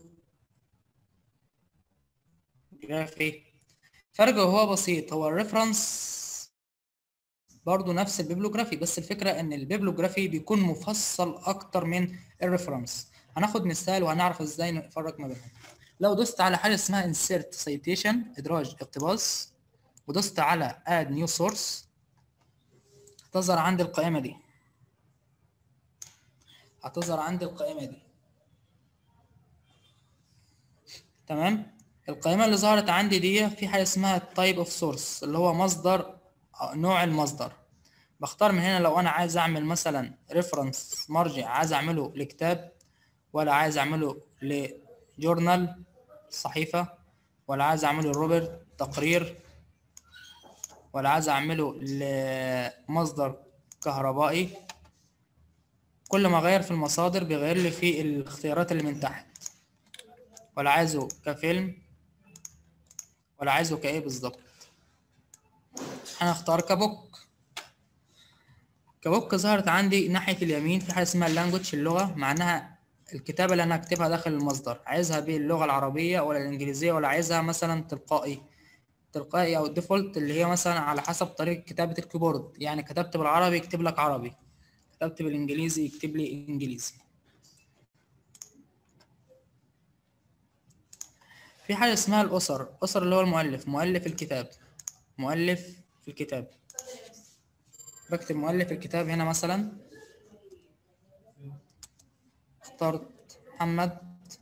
جرافي فرقه هو بسيط هو الريفرنس برضو نفس البيبلوجرافي بس الفكرة ان البيبلوجرافي بيكون مفصل اكتر من الريفرنس هناخد مثال وهنعرف ازاي نفرق ما بينهم لو دوست على حاجة اسمها insert citation ادراج اقتباس ودوست على add new source هتظهر عندي القائمة دي هتظهر عندي القائمة دي تمام القائمة اللي ظهرت عندي دي في حاجة اسمها type of source اللي هو مصدر نوع المصدر بختار من هنا لو انا عايز اعمل مثلا reference مرجع عايز اعمله لكتاب ولا عايز اعمله لجورنال صحيفة ولا عايز اعمله روبرت تقرير ولا عايز اعمله لمصدر كهربائي كل ما اغير في المصادر بيغير لي في الاختيارات اللي من تحت ولا عايزه كفيلم ولا عايزه كايه بالظبط انا اختار كبوك كبوك ظهرت عندي ناحية اليمين في حاجة اسمها اللانجوج اللغة معناها الكتابة اللي أنا هكتبها داخل المصدر عايزها باللغة العربية ولا الإنجليزية ولا عايزها مثلا تلقائي تلقائي أو الديفولت اللي هي مثلا على حسب طريقة كتابة الكيبورد يعني كتبت بالعربي يكتب لك عربي كتبت بالإنجليزي يكتب لي إنجليزي في حاجة اسمها الأسر أسر اللي هو المؤلف مؤلف الكتاب مؤلف في الكتاب بكتب مؤلف الكتاب هنا مثلا اخترت محمد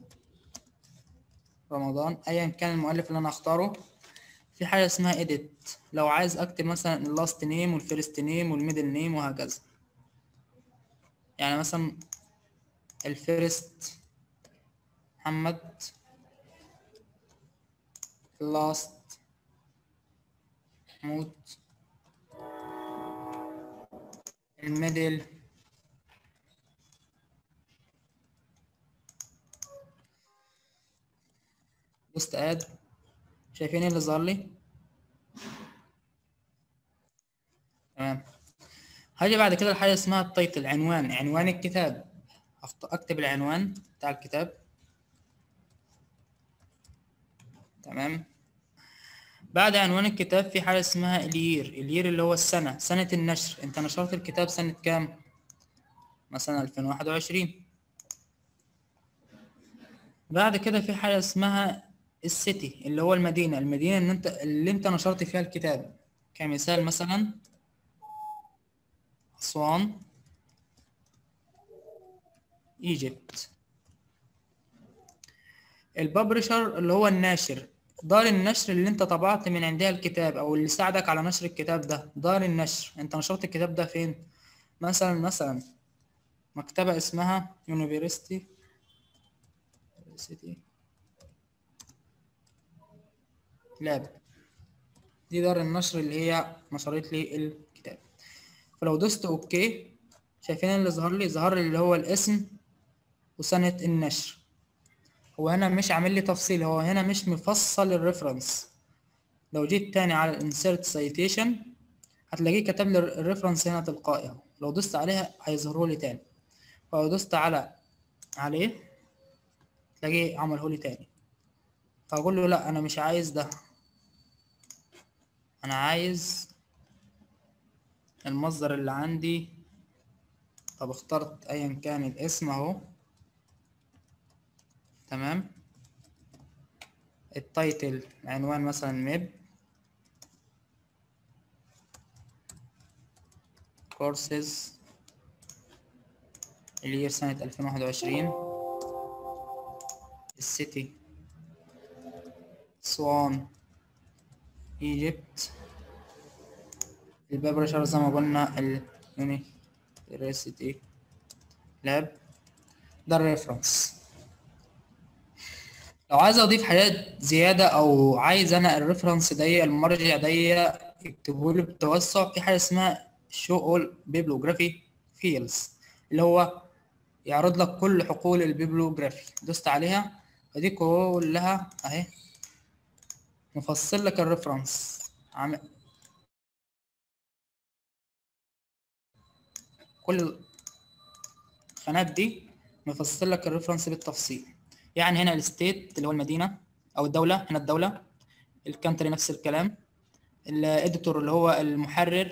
رمضان ايا كان المؤلف اللي انا اختاره في حاجه اسمها edit لو عايز اكتب مثلا اللاست نيم والفيرست نيم والميدل نيم وهكذا يعني مثلا الفيرست محمد لاست محمود الميدل بوست اد شايفين ايه اللي ظهر لي تمام هاجي بعد كده الحاجه اسمها التايتل عنوان عنوان الكتاب أخط- اكتب العنوان بتاع الكتاب تمام بعد عنوان الكتاب في حاجة اسمها اليير اليير اللي هو السنة سنة النشر انت نشرت الكتاب سنة كام مثلا 2021 بعد كده في حاجة اسمها السيتي اللي هو المدينة المدينة اللي انت اللي انت نشرت فيها الكتاب كمثال مثلا أسوان ايجيبت الببلشر اللي هو الناشر دار النشر اللي انت طبعت من عندها الكتاب او اللي ساعدك على نشر الكتاب ده دار النشر انت نشرت الكتاب ده فين مثلا مثلا مكتبة اسمها University University لاب دي دار النشر اللي هي نشرت لي الكتاب فلو دوست اوكي شايفين اللي ظهر لي ظهر لي اللي هو الاسم وسنة النشر هو هنا مش عامل لي تفصيل هو هنا مش مفصل الريفرنس لو جيت تاني على insert citation هتلاقيه كتب لي الريفرنس هنا تلقائي اهو لو دوست عليها هيظهره لي تاني فلو دوست على عليه تلاقيه عمله لي تاني فاقول له لا انا مش عايز ده انا عايز المصدر اللي عندي طب اخترت ايا كان الاسم اهو تمام التايتل عنوان مثلا ميب كورسز اللي هي سنة 2021 السيتي سوان ايجيبت الببرشر زي ما قلنا اليونيفرسيتي لاب ده الريفرنس لو عايز اضيف حاجات زياده او عايز انا الريفرنس دي المرجع دي يكتبوا لي بتوسع في حاجه اسمها شو اول بيبلوجرافي فيلز اللي هو يعرض لك كل حقول البيبلوجرافي دوست عليها فدي كلها اهي مفصل لك الريفرنس عامل كل الخانات دي مفصل لك الريفرنس بالتفصيل يعني هنا الستيت اللي هو المدينة أو الدولة هنا الدولة الكانتري نفس الكلام الاديتور اللي هو المحرر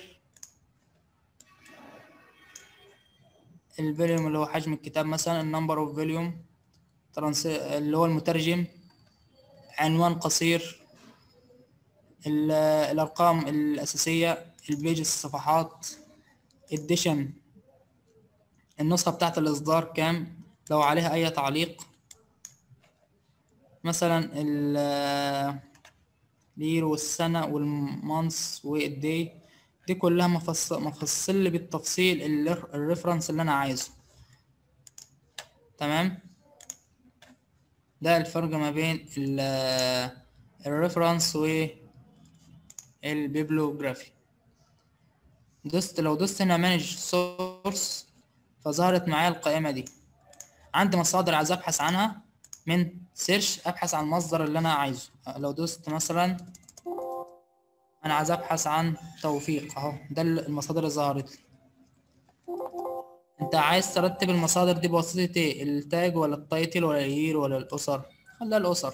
الفوليوم اللي هو حجم الكتاب مثلا النمبر اوف فوليوم اللي هو المترجم عنوان قصير ال- الأرقام الأساسية البيج الصفحات الديشن النسخة بتاعت الإصدار كام لو عليها أي تعليق مثلا ال الير والسنة والمانس والدي دي كلها مفصل مفصل لي بالتفصيل ال- الريفرنس اللي أنا عايزه تمام ده الفرق ما بين الريفرنس والبيبلوجرافي دوست لو دوست هنا مانج سورس فظهرت معايا القائمة دي عندي مصادر عايز ابحث عنها من سيرش ابحث عن المصدر اللي انا عايزه لو دوست مثلا انا عايز ابحث عن توفيق اهو ده المصادر اللي ظهرت لي انت عايز ترتب المصادر دي بواسطة ايه التاج ولا التايتل ولا الير ولا الاسر خليها الاسر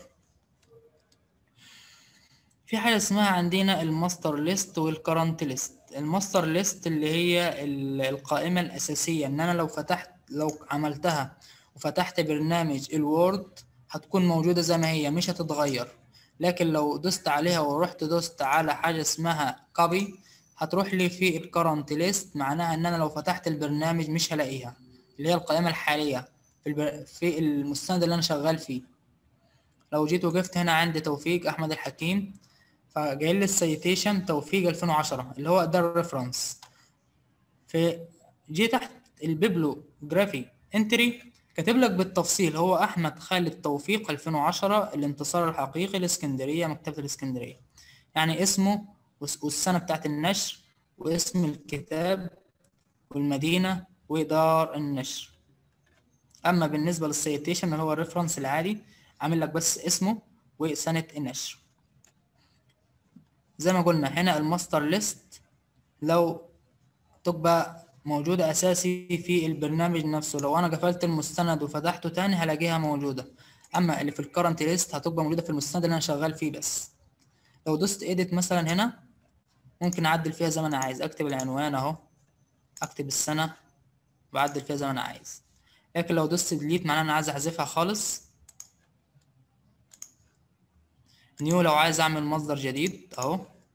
في حاجة اسمها عندنا الماستر ليست والكرنت ليست الماستر ليست اللي هي ال- القائمة الأساسية إن أنا لو فتحت لو عملتها وفتحت برنامج الوورد هتكون موجودة زي ما هي مش هتتغير لكن لو دوست عليها ورحت دوست على حاجة اسمها كوبي هتروح لي في الكرنت ليست معناها إن أنا لو فتحت البرنامج مش هلاقيها اللي هي القائمة الحالية في, البر... في المستند اللي أنا شغال فيه لو جيت وقفت هنا عند توفيق أحمد الحكيم فجاي لي السيتيشن توفيق 2010 اللي هو ده الريفرنس في جي تحت البيبلوجرافي انتري كاتب لك بالتفصيل هو احمد خالد توفيق 2010 الانتصار الحقيقي الاسكندريه مكتبه الاسكندريه يعني اسمه والس- والسنه بتاعت النشر واسم الكتاب والمدينه ودار النشر اما بالنسبه للسيتيشن اللي هو الريفرنس العادي عامل لك بس اسمه وسنه النشر زي ما قلنا هنا الماستر ليست لو تبقى موجودة أساسي في البرنامج نفسه لو أنا قفلت المستند وفتحته تاني هلاقيها موجودة أما اللي في الكرنت ليست هتبقى موجودة في المستند اللي أنا شغال فيه بس لو دوست إيديت مثلا هنا ممكن أعدل فيها زي ما أنا عايز أكتب العنوان أهو أكتب السنة وأعدل فيها زي ما أنا عايز لكن لو دوست ديليت معناه أنا عايز أحذفها خالص نيو لو عايز اعمل مصدر جديد اهو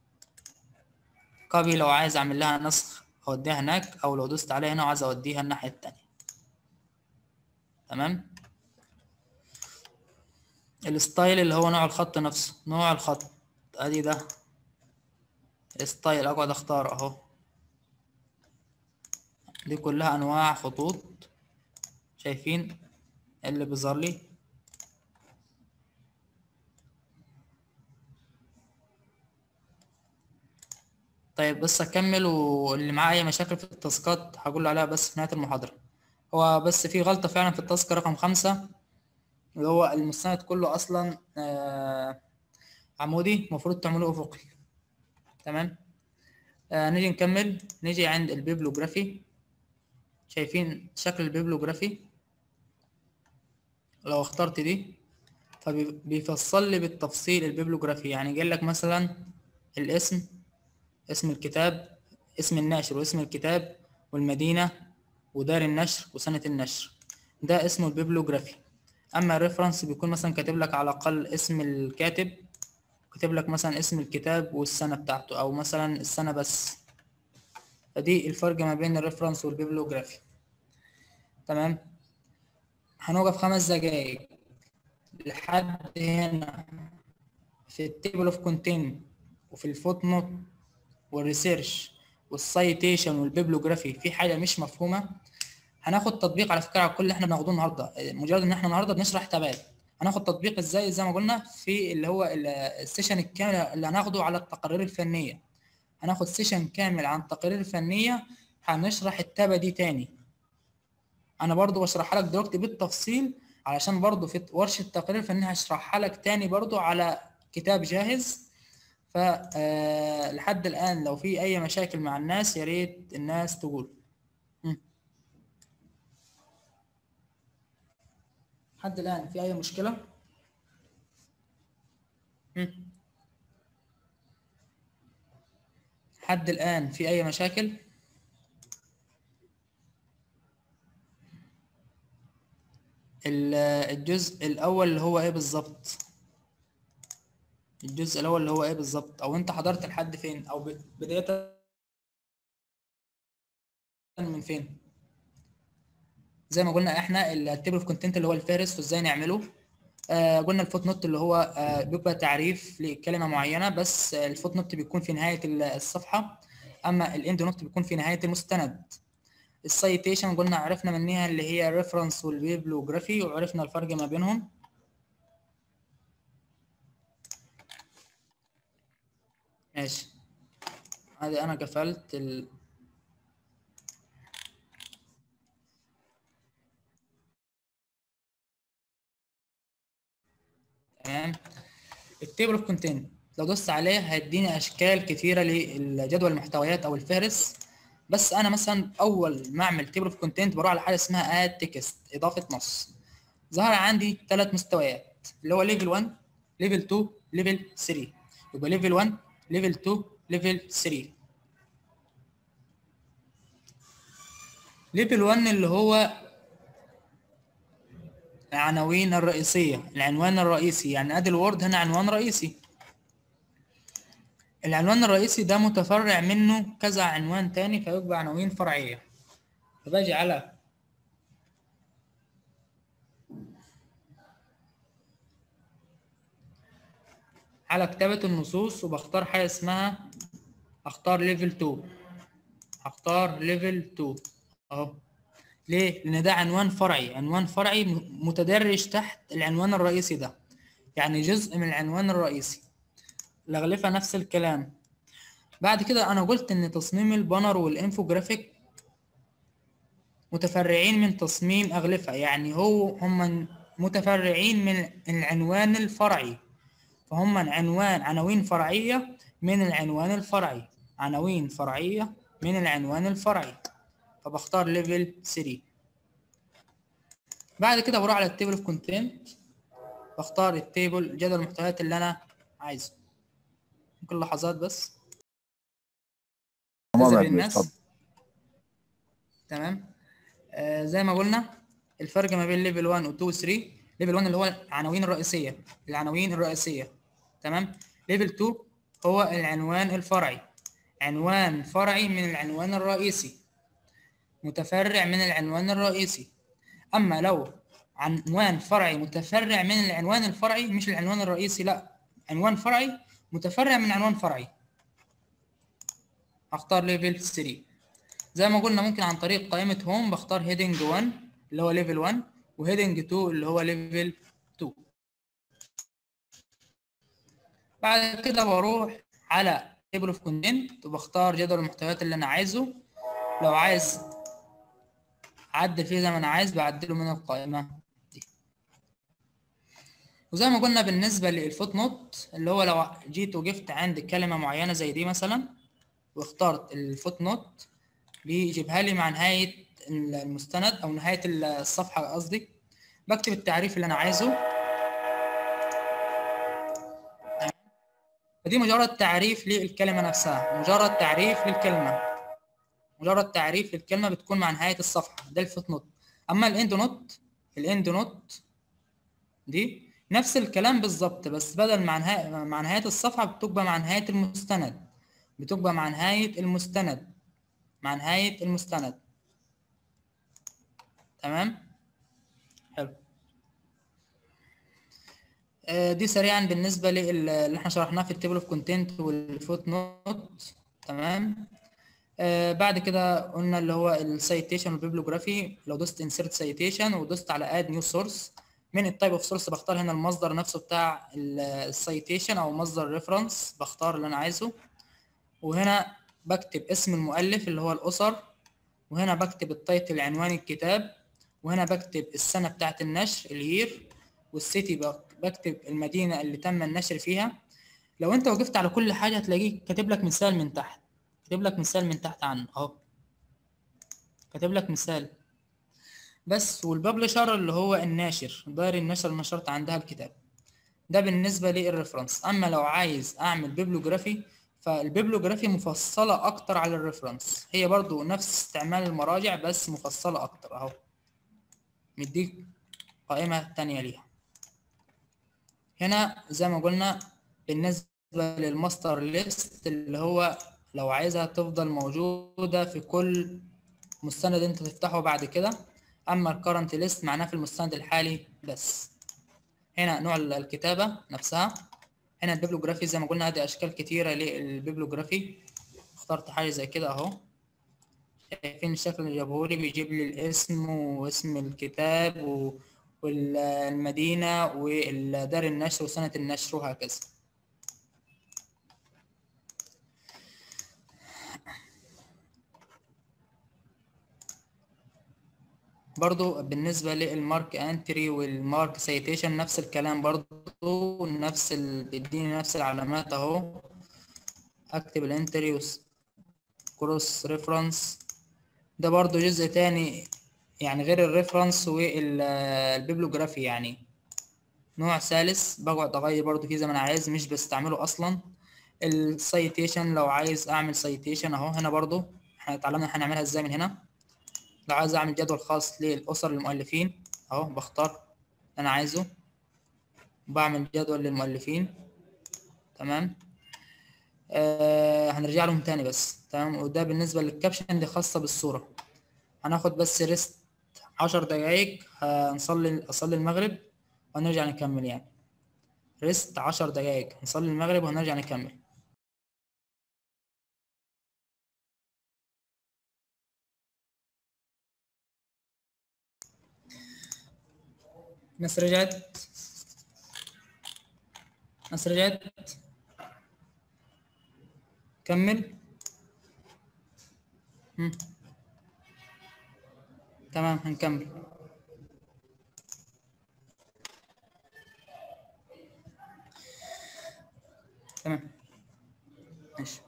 كوبي لو عايز اعمل لها نسخ اوديها هناك او لو دوست عليها هنا وعايز اوديها الناحية التانية تمام الستايل اللي هو نوع الخط نفسه نوع الخط ادي ده الستايل اقعد اختار اهو دي كلها انواع خطوط شايفين اللي بيظهر لي طيب بس اكمل واللي معاه اي مشاكل في التاسكات هقول له عليها بس في نهاية المحاضرة هو بس في غلطة فعلا في التاسك رقم خمسة اللي هو المستند كله اصلا آه عمودي المفروض تعمله افقي تمام آه نيجي نكمل نيجي عند البيبلوجرافي شايفين شكل البيبلوجرافي لو اخترت دي فبيفصل لي بالتفصيل البيبلوجرافي يعني قال لك مثلا الاسم اسم الكتاب اسم الناشر واسم الكتاب والمدينة ودار النشر وسنة النشر ده اسمه البيبلوجرافي أما الريفرنس بيكون مثلا كاتب لك على الأقل اسم الكاتب كاتب لك مثلا اسم الكتاب والسنة بتاعته أو مثلا السنة بس فدي الفرق ما بين الريفرنس والبيبلوجرافي تمام هنوقف خمس دقايق لحد هنا في التيبل اوف كونتين وفي الفوت نوت والريسيرش والسايتيشن والبيبلوجرافي في حاجه مش مفهومه هناخد تطبيق على فكره على كل اللي احنا بناخدوه النهارده مجرد ان احنا النهارده بنشرح تبادل هناخد تطبيق ازاي زي ما قلنا في اللي هو ال- السيشن الكامل اللي هناخده على التقارير الفنيه هناخد سيشن كامل عن التقارير الفنيه هنشرح التابة دي تاني انا برضو بشرحها لك دلوقتي بالتفصيل علشان برضو في ورشه التقارير الفنيه هشرحها لك تاني برضو على كتاب جاهز فلحد الآن لو في أي مشاكل مع الناس يا ريت الناس تقول مم. لحد الآن في أي مشكلة؟ مم. لحد الآن في أي مشاكل؟ ال- الجزء الأول اللي هو إيه بالظبط؟ الجزء الاول اللي هو ايه بالظبط او انت حضرت لحد فين او ب- بدايه من فين زي ما قلنا احنا التيبل اوف كونتنت اللي هو الفهرس وازاي نعمله آه قلنا الفوت نوت اللي هو آه بيبقى تعريف لكلمه معينه بس آه الفوت نوت بيكون في نهايه ال- الصفحه اما الاند نوت بيكون في نهايه المستند السايتيشن قلنا عرفنا منها اللي هي الريفرنس والبيبلوجرافي وعرفنا الفرق ما بينهم ماشي ادي انا قفلت ال... تمام التيبل اوف كونتنت لو دوست عليه هيديني اشكال كتيره للجدول المحتويات او الفهرس بس انا مثلا اول ما اعمل تيبل اوف كونتنت بروح على حاجه اسمها اد تكست اضافه نص ظهر عندي ثلاث مستويات اللي هو ليفل 1 ليفل 2 ليفل 3 يبقى ليفل 1 ليفل 2 ليفل 3 ليفل 1 اللي هو العناوين الرئيسية العنوان الرئيسي يعني ادي الوورد هنا عنوان رئيسي العنوان الرئيسي ده متفرع منه كذا عنوان تاني فيبقى عناوين فرعية فباجي على على كتابة النصوص وبختار حاجة اسمها اختار ليفل 2 هختار ليفل 2 اهو ليه؟ لأن ده عنوان فرعي، عنوان فرعي م- متدرج تحت العنوان الرئيسي ده. يعني جزء من العنوان الرئيسي. الأغلفة نفس الكلام. بعد كده أنا قلت إن تصميم البانر والإنفوجرافيك متفرعين من تصميم أغلفة، يعني هو هم متفرعين من العنوان الفرعي. فهم عنوان عناوين فرعية من العنوان الفرعي. عناوين فرعية من العنوان الفرعي. فبختار ليفل 3 بعد كده بروح على التيبل اوف كونتنت بختار التيبل جدول المحتويات اللي انا عايزه ممكن لحظات بس تمام جذب يا كبير، اتفضل. الناس تمام آه زي ما قلنا الفرق ما بين ليفل 1 و 2 و 3 ليفل 1 اللي هو العناوين الرئيسيه العناوين الرئيسيه تمام ليفل 2 هو العنوان الفرعي عنوان فرعي من العنوان الرئيسي متفرع من العنوان الرئيسي اما لو عنوان فرعي متفرع من العنوان الفرعي مش العنوان الرئيسي لا عنوان فرعي متفرع من عنوان فرعي اختار ليفل 3 زي ما قلنا ممكن عن طريق قائمة هوم بختار هيدنج 1 اللي هو ليفل 1 وهيدنج 2 اللي هو ليفل 2 بعد كده بروح على تيبل اوف كونتنت وبختار جدول المحتويات اللي انا عايزه لو عايز اعدل فيه زي ما انا عايز بعدله من القائمة دي وزي ما قلنا بالنسبة للفوت نوت اللي هو لو جيت وقفت عند كلمة معينة زي دي مثلا واخترت الفوت نوت بيجيبها لي مع نهاية المستند أو نهاية الصفحة قصدي بكتب التعريف اللي أنا عايزه تمام؟ فدي مجرد تعريف للكلمة نفسها مجرد تعريف للكلمة مجرد تعريف للكلمة بتكون مع نهاية الصفحة ده الفوت نوت أما الإند نوت الإند نوت دي نفس الكلام بالظبط بس بدل مع نهاية مع نهاية الصفحة بتبقى مع نهاية المستند بتبقى مع نهاية المستند مع نهاية المستند تمام حلو آه، دي سريعا بالنسبة للي احنا شرحناه في التيبل اوف كونتنت والفوت نوت تمام آه بعد كده قلنا اللي هو السيتيشن والبيبلوجرافي لو دوست انسيرت سيتيشن ودوست على اد نيو سورس من التايب اوف سورس بختار هنا المصدر نفسه بتاع السيتيشن او مصدر ريفرنس بختار اللي انا عايزه وهنا بكتب اسم المؤلف اللي هو الأسر وهنا بكتب التايتل عنوان الكتاب وهنا بكتب السنة بتاعت النشر الير والسيتي بك- بكتب المدينة اللي تم النشر فيها لو انت وقفت على كل حاجة هتلاقيه كاتب لك مثال من تحت كاتب لك مثال من تحت عنه اهو كاتب لك مثال بس والببلشر اللي هو الناشر دار النشر اللي نشرت عندها الكتاب ده بالنسبة للريفرنس أما لو عايز أعمل بيبلوجرافي فالبيبلوجرافي مفصلة أكتر على الريفرنس هي برضو نفس استعمال المراجع بس مفصلة أكتر أهو مديك قائمة تانية ليها هنا زي ما قلنا بالنسبة للماستر ليست اللي هو لو عايزها تفضل موجودة في كل مستند انت تفتحه بعد كده اما الكرنت ليست معناه في المستند الحالي بس هنا نوع ال- الكتابة نفسها هنا البيبلوجرافي زي ما قلنا هذه اشكال كتيرة للبيبلوجرافي اخترت حاجة زي كده اهو شايفين الشكل اللي جابهولي بيجيب لي الاسم واسم الكتاب و... والمدينة ودار النشر وسنة النشر وهكذا برضو بالنسبة للمارك انتري والمارك سيتيشن نفس الكلام برضو نفس ال... بيديني نفس العلامات اهو اكتب الانتري كروس ريفرنس ده برضو جزء تاني يعني غير الريفرنس والبيبلوجرافي يعني نوع ثالث بقعد اغير برضو فيه زي ما انا عايز مش بستعمله اصلا السيتيشن لو عايز اعمل سيتيشن اهو هنا برضو احنا اتعلمنا هنعملها ازاي من هنا لو عايز اعمل جدول خاص للاسر المؤلفين اهو بختار اللي انا عايزه بعمل جدول للمؤلفين تمام آه هنرجع لهم تاني بس تمام وده بالنسبه للكابشن دي خاصه بالصوره هناخد بس ريست عشر دقايق هنصلي اصلي المغرب ونرجع نكمل يعني ريست عشر دقايق نصلي المغرب وهنرجع نكمل ناس رجعت ناس رجعت كمل مم. تمام هنكمل تمام ماشي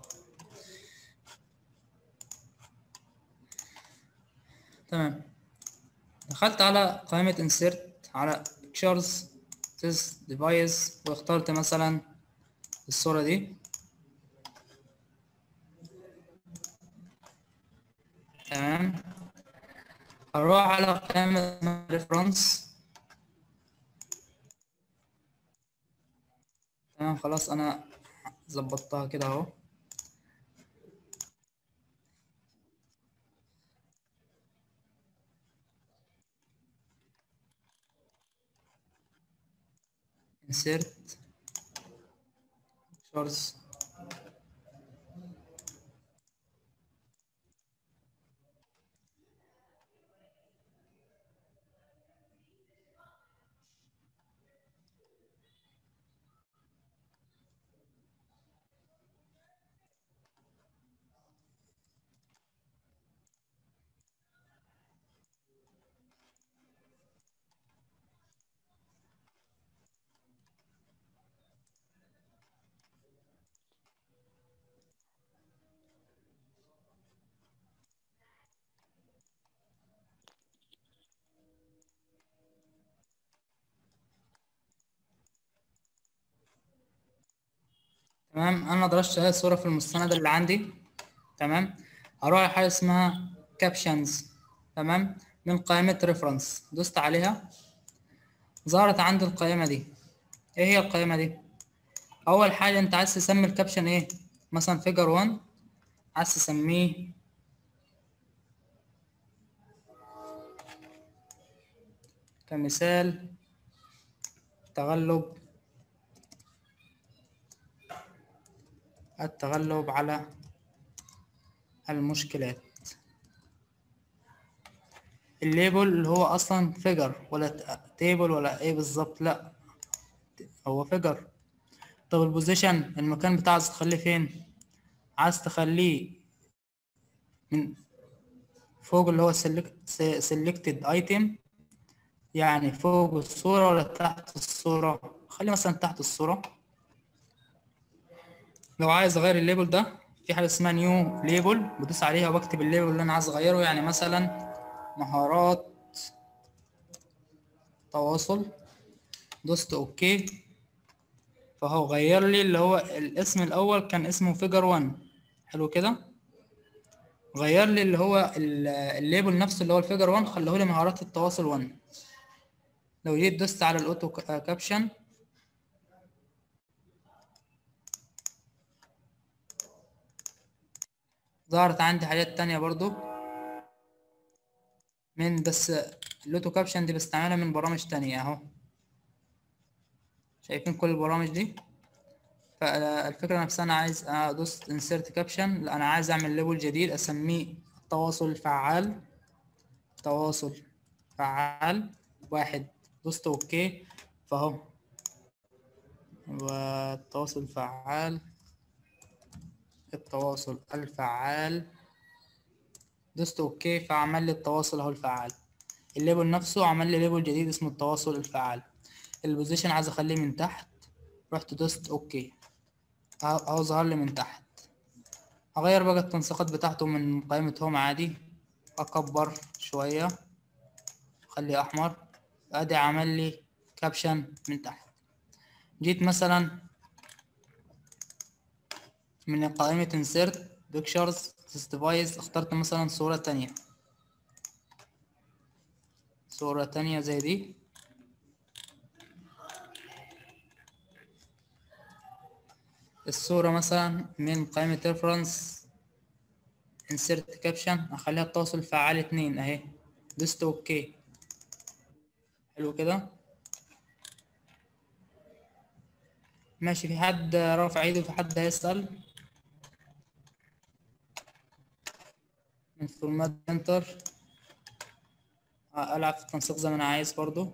تمام دخلت على قائمة insert على pictures test device واخترت مثلا الصورة دي تمام اروح على قائمة reference تمام خلاص انا ظبطتها كده اهو insert pictures تمام انا درست هذه الصوره في المستند اللي عندي تمام هروح على حاجه اسمها كابشنز تمام من قائمه ريفرنس دوست عليها ظهرت عندي القائمه دي ايه هي القائمه دي اول حاجه انت عايز تسمي الكابشن ايه مثلا فيجر 1 عايز تسميه كمثال تغلب التغلب على المشكلات الليبل اللي هو اصلا فيجر ولا تيبل ولا ايه بالظبط لا هو فيجر طب البوزيشن المكان بتاعه عايز تخليه فين عايز تخليه من فوق اللي هو selected item يعني فوق الصورة ولا تحت الصورة خليه مثلا تحت الصورة لو عايز اغير الليبل ده في حاجه اسمها نيو ليبل بدوس عليها وبكتب الليبل اللي انا عايز اغيره يعني مثلا مهارات تواصل دوست اوكي فهو غير لي اللي هو الاسم الاول كان اسمه فيجر 1 حلو كده غير لي اللي هو الليبل نفسه اللي هو الفيجر 1 خلاه لي مهارات التواصل 1 لو جيت دوست على الاوتو كابشن ظهرت عندي حاجات تانية برضو من بس اللوتو كابشن دي بستعملها من برامج تانية اهو شايفين كل البرامج دي فالفكرة نفسها انا عايز ادوس insert كابشن لا انا عايز اعمل ليبل جديد اسميه التواصل الفعال تواصل فعال واحد دوست اوكي فاهو والتواصل الفعال التواصل الفعال دوست اوكي فعمل لي التواصل اهو الفعال الليبل نفسه عمل لي ليبل جديد اسمه التواصل الفعال البوزيشن عايز اخليه من تحت رحت دوست اوكي اهو ظهر لي من تحت اغير بقى التنسيقات بتاعته من قائمة هوم عادي اكبر شوية خليه احمر ادي عمل لي كابشن من تحت جيت مثلا من قائمة insert pictures this device اخترت مثلا صورة تانية صورة تانية زي دي الصورة مثلا من قائمة reference insert caption اخليها التواصل فعال اتنين اهي دوست اوكي حلو كده ماشي في حد رافع ايده في حد هيسأل من فورمات انتر العب في التنسيق زي ما انا عايز برضو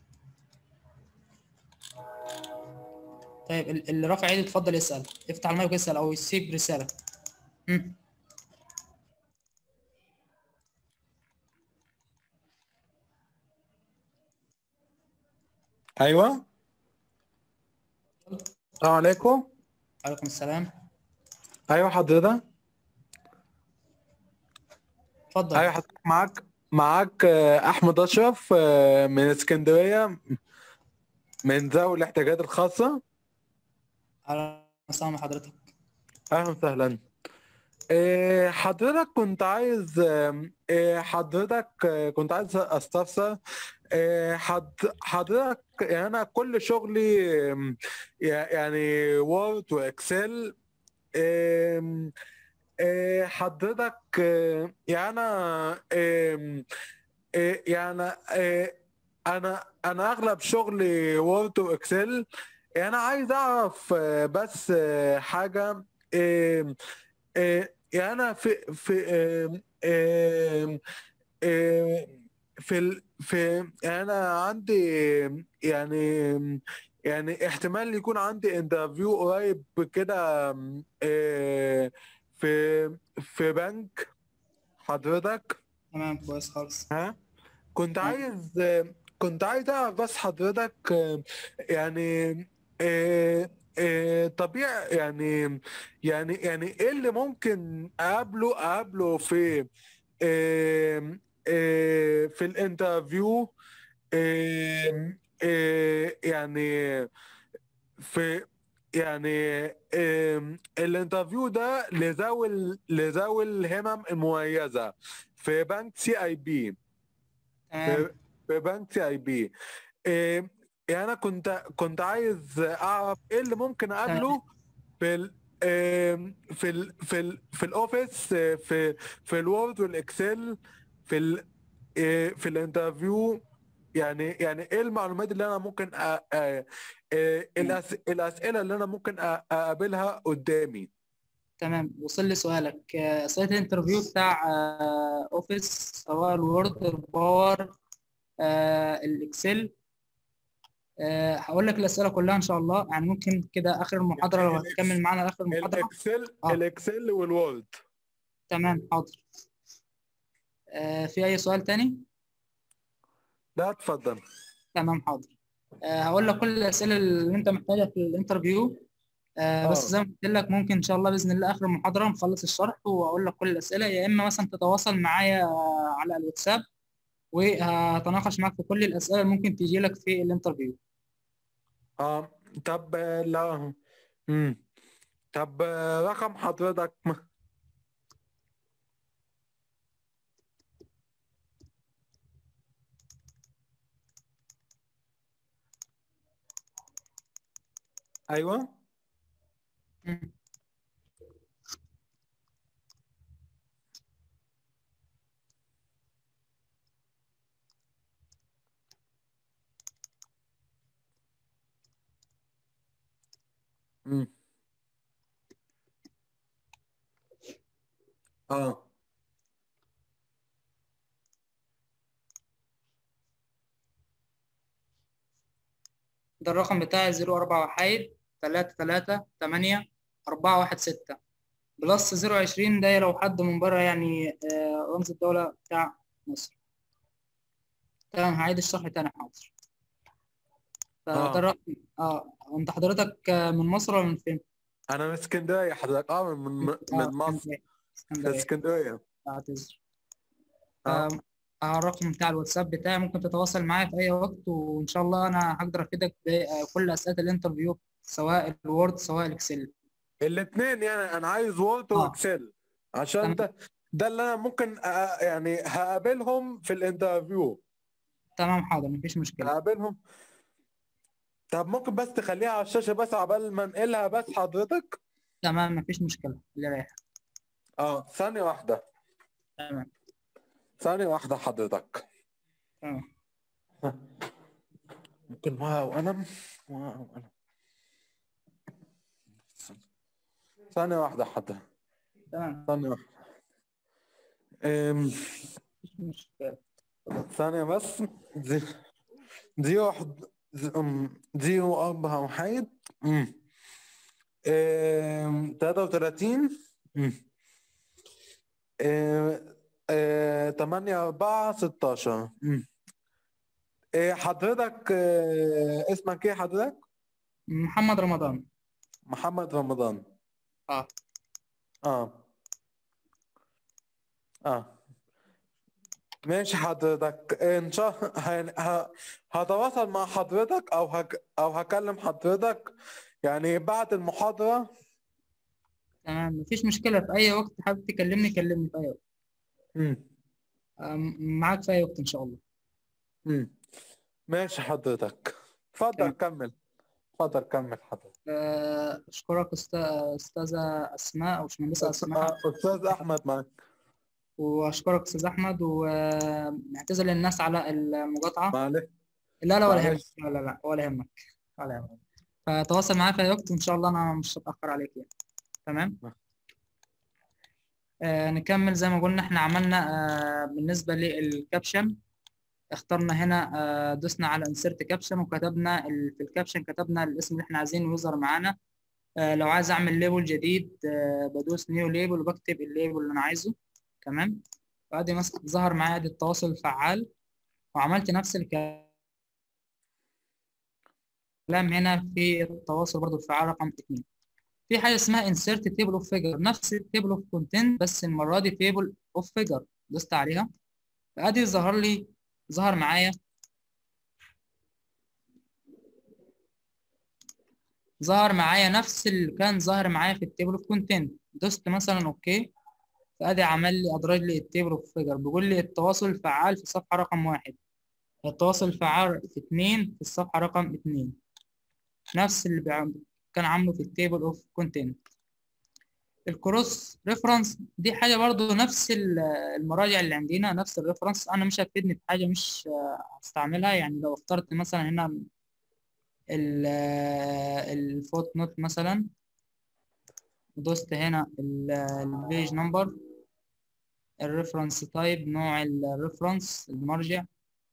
طيب ال- اللي رافع ايده اتفضل يسأل افتح المايك ويسأل او يسيب رسالة مم. ايوه السلام عليكم عليكم السلام ايوه حضرتك اتفضل ايوه حضرتك معاك معاك آه، احمد اشرف آه، من اسكندريه من ذوي الاحتياجات الخاصه على مسامح حضرتك اهلا وسهلا آه، حضرتك كنت عايز آم، آه، حضرتك آه، كنت عايز استفسر آه، حض- حضرتك يعني انا كل شغلي آم، يع- يعني وورد واكسل آم، آه، حضرتك آه، يعني انا آم، آه، يعني آه، انا انا اغلب شغلي وورد واكسل يعني انا عايز اعرف آه، بس آه، حاجه آم، آه، يعني انا في في آم، آم، آم، في ال في يعني انا عندي يعني يعني احتمال يكون عندي انترفيو قريب كده آم، آه، في في بنك حضرتك تمام كويس خالص ها كنت تمام. عايز كنت عايز اعرف بس حضرتك يعني آه، آه، طبيعي يعني يعني يعني ايه اللي ممكن اقابله اقابله في آه، آه، في الانترفيو آه، آه، يعني في يعني آم، الانترفيو ده لذوي ال- لذوي الهمم المميزة في بنك سي اي بي تمام في في بنك سي اي بي آم، يعني انا كنت كنت عايز اعرف ايه اللي ممكن اقابله في ال آم، في ال في ال في الاوفيس آه، في في الوورد والاكسل في ال آه، في الانترفيو يعني يعني ايه المعلومات اللي انا ممكن أ... أ... آه، الأس... الاسئله اللي انا ممكن أ... اقابلها قدامي تمام وصل لي سؤالك آه، اسئله الانترفيو بتاع آه، اوفيس سواء الوورد الباور آه، الاكسل آه، هقول لك الاسئله كلها ان شاء الله يعني ممكن كده اخر المحاضره لو هتكمل معانا لاخر المحاضره الاكسل آه. الاكسل والوورد تمام حاضر آه، في اي سؤال تاني لا اتفضل تمام حاضر آه، هقول لك كل الاسئله اللي انت محتاجها في الانترفيو آه، بس آه. زي ما قلت لك ممكن ان شاء الله باذن الله اخر المحاضره نخلص الشرح واقول لك كل الاسئله يا اما مثلا تتواصل معايا على الواتساب وهتناقش معاك في كل الاسئله اللي ممكن تيجي لك في الانترفيو اه طب آه، لا امم طب آه، رقم حضرتك ايوه مم. امم اه ده الرقم بتاعي 04 وحيد 3 3 8 4 1 6 بلس 020 ده لو حد من بره يعني آه، رمز الدولة بتاع مصر تمام هعيد الشرح تاني حاضر آه. فده الرقم اه انت حضرتك آه، من مصر ولا من فين؟ انا من اسكندريه حضرتك اه من من, آه، من مصر اسكندرية. في اسكندرية اسكندريه اعتذر آه. آه، آه، الرقم بتاع الواتساب بتاعي ممكن تتواصل معايا في اي وقت وان شاء الله انا هقدر افيدك بكل اسئله الانترفيو سواء الوورد سواء الاكسل الاثنين يعني انا عايز وورد آه. واكسل عشان تمام. ده ده اللي انا ممكن أ- يعني هقابلهم في الانترفيو تمام حاضر مفيش مشكله هقابلهم طب ممكن بس تخليها على الشاشه بس عبال ما انقلها بس حضرتك تمام مفيش مشكله اللي رايح اه ثانيه واحده تمام ثانيه واحده حضرتك تمام ممكن ورقه وقلم ورقه وقلم ثانيه واحده حضرتك تمام ثانيه واحده أم، مفيش مشكله ثانية بس زي زي واحد زي- أم، زيرو أربعة وحيد أم. أم، تلاتة وتلاتين أم. أه، أه، تمانية أربعة ستاشر أم. أه، حضرتك أه، اسمك ايه حضرتك؟ محمد رمضان محمد رمضان اه اه اه ماشي حضرتك ان شاء الله ه... هتواصل مع حضرتك او هك... او هكلم حضرتك يعني بعد المحاضرة تمام مفيش مشكله في اي وقت حابب تكلمني كلمني في اي وقت مم. آم، معاك في اي وقت ان شاء الله مم. ماشي حضرتك اتفضل تمام. كمل اتفضل كمل حضرتك آه، اشكرك أست- استاذه اسماء او باشمهندسه اسماء آه، استاذ احمد معاك واشكرك استاذ احمد ونعتذر للناس على المقاطعه معلش لا لا ولا يهمك معلش. لا لا لا ولا يهمك ولا يهمك فتواصل معايا في اي وقت وان شاء الله انا مش هتاخر عليك يعني تمام نعم. آه نكمل زي ما قلنا احنا عملنا آه بالنسبه للكابشن اخترنا هنا آه دوسنا على انسرت كابشن وكتبنا ال- في الكابشن كتبنا الاسم اللي احنا عايزينه يظهر معانا آه لو عايز اعمل ليبل جديد آه بدوس نيو ليبل وبكتب الليبل اللي انا عايزه تمام وادي مثلا ظهر معايا ادي التواصل الفعال وعملت نفس الكلام هنا في التواصل برضو الفعال رقم 2 في حاجه اسمها insert table of figure نفس table of content بس المره دي table of figure دوست عليها فادي ظهر لي ظهر معايا ظهر معايا نفس اللي كان ظاهر معايا في التيبل اوف كونتنت دوست مثلا اوكي فادي عمل لي ادراج لي التيبل اوف فيجر بيقول لي التواصل الفعال في الصفحه رقم واحد التواصل الفعال في اتنين في الصفحه رقم اتنين نفس اللي بيعمل كان عامله في التيبل اوف كونتنت الكروس ريفرنس دي حاجه برضو نفس ال- المراجع اللي عندنا نفس الريفرنس انا مش هتفيدني في حاجه مش آه، هستعملها يعني لو اخترت مثلا هنا الفوت نوت مثلا دوست هنا البيج نمبر الريفرنس تايب نوع الريفرنس المرجع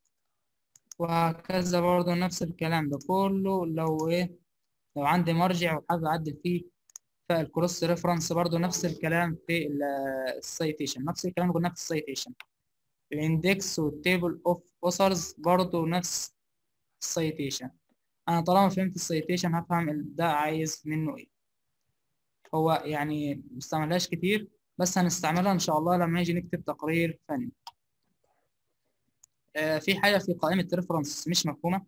وهكذا برضو نفس الكلام ده كله لو ايه لو عندي مرجع وحابب اعدل فيه فالكروس ريفرنس برضو نفس الكلام في السيتيشن نفس الكلام اللي قلناه في السيتيشن الاندكس والتيبل اوف اوثرز برضو نفس السيتيشن انا طالما فهمت السيتيشن هفهم ال- ده عايز منه ايه هو يعني مستعملهاش كتير بس هنستعملها ان شاء الله لما نيجي نكتب تقرير فني آه، في حاجة في قائمة ريفرنس مش مفهومة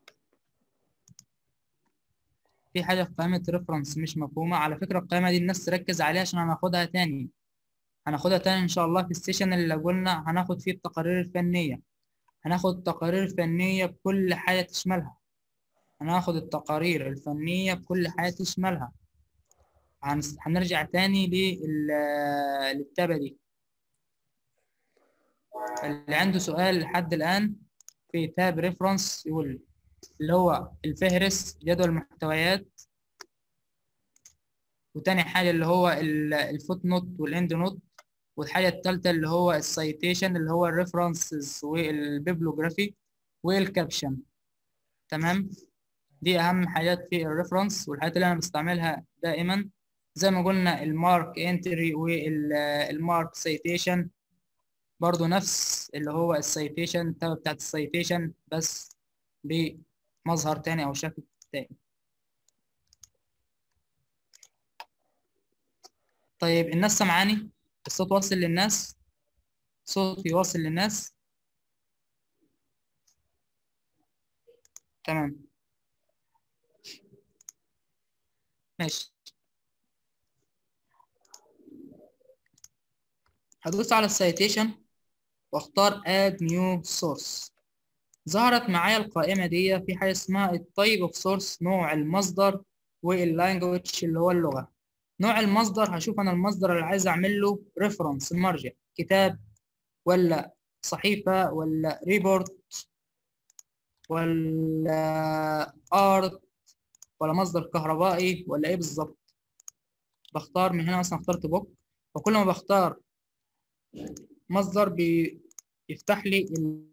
في حاجة في قائمة ريفرنس مش مفهومة على فكرة القائمة دي الناس تركز عليها عشان هناخدها تاني هناخدها تاني إن شاء الله في السيشن اللي قلنا هناخد فيه التقارير الفنية هناخد تقارير فنية بكل حاجة تشملها هناخد التقارير الفنية بكل حاجة تشملها هنس- هنرجع تاني لل- للتابة دي اللي عنده سؤال لحد الآن في تاب ريفرنس يقول اللي هو الفهرس جدول المحتويات وتاني حاجة اللي هو الفوت نوت والاند نوت والحاجة التالتة اللي هو السيتيشن اللي هو الريفرنسز والبيبلوجرافي والكابشن تمام دي أهم حاجات في الريفرنس والحاجات اللي أنا بستعملها دائما زي ما قلنا المارك انتري والمارك سيتيشن برضو نفس اللي هو السيتيشن التابة بتاعت السيتيشن بس بمظهر تاني أو شكل تاني طيب الناس سمعاني الصوت واصل للناس صوتي واصل للناس تمام ماشي هدوس على السيتيشن واختار add new source ظهرت معايا القائمة دي في حاجة اسمها التايب اوف سورس نوع المصدر واللانجوج اللي هو اللغة نوع المصدر هشوف انا المصدر اللي عايز اعمل له ريفرنس المرجع كتاب ولا صحيفة ولا ريبورت ولا ارت ولا مصدر كهربائي ولا ايه بالظبط بختار من هنا مثلا اخترت بوك وكل ما بختار مصدر بيفتح لي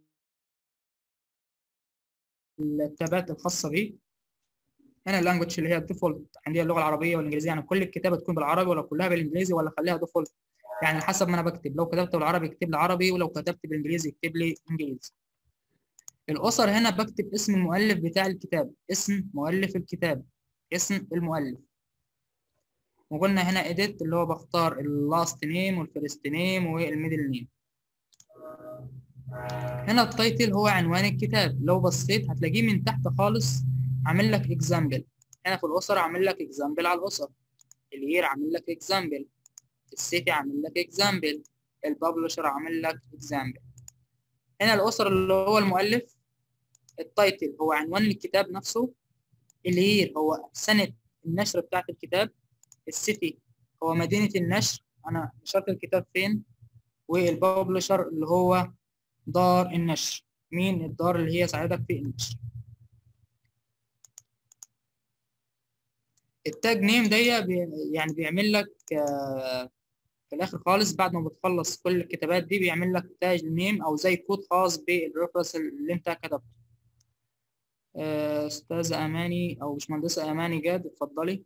التابات الخاصة بيه هنا اللانجوج اللي هي الديفولت عندي اللغة العربية والإنجليزية يعني كل الكتابة تكون بالعربي ولا كلها بالإنجليزي ولا خليها ديفولت يعني على حسب ما أنا بكتب لو كتبت بالعربي يكتب لي عربي ولو كتبت بالإنجليزي يكتب لي إنجليزي الأسر هنا بكتب اسم المؤلف بتاع الكتاب اسم مؤلف الكتاب اسم المؤلف وقلنا هنا edit اللي هو بختار اللاست نيم والفيرست نيم والميدل نيم هنا التايتل هو عنوان الكتاب لو بصيت هتلاقيه من تحت خالص عامل لك اكزامبل هنا في الاسر عامل لك اكزامبل على الاسر الير عامل لك اكزامبل السيتي عامل لك اكزامبل الببلشر عامل لك اكزامبل هنا الاسر اللي هو المؤلف التايتل هو عنوان الكتاب نفسه الير هو سنة النشر بتاعت الكتاب السيتي هو مدينة النشر أنا نشرت الكتاب فين والببلشر اللي هو دار النشر مين الدار اللي هي ساعدك في النشر التاج نيم دي بي يعني بيعمل لك آه في الاخر خالص بعد ما بتخلص كل الكتابات دي بيعمل لك تاج نيم او زي كود خاص بالريفرنس اللي انت كتبته آه استاذة اماني او باشمهندسة اماني جاد اتفضلي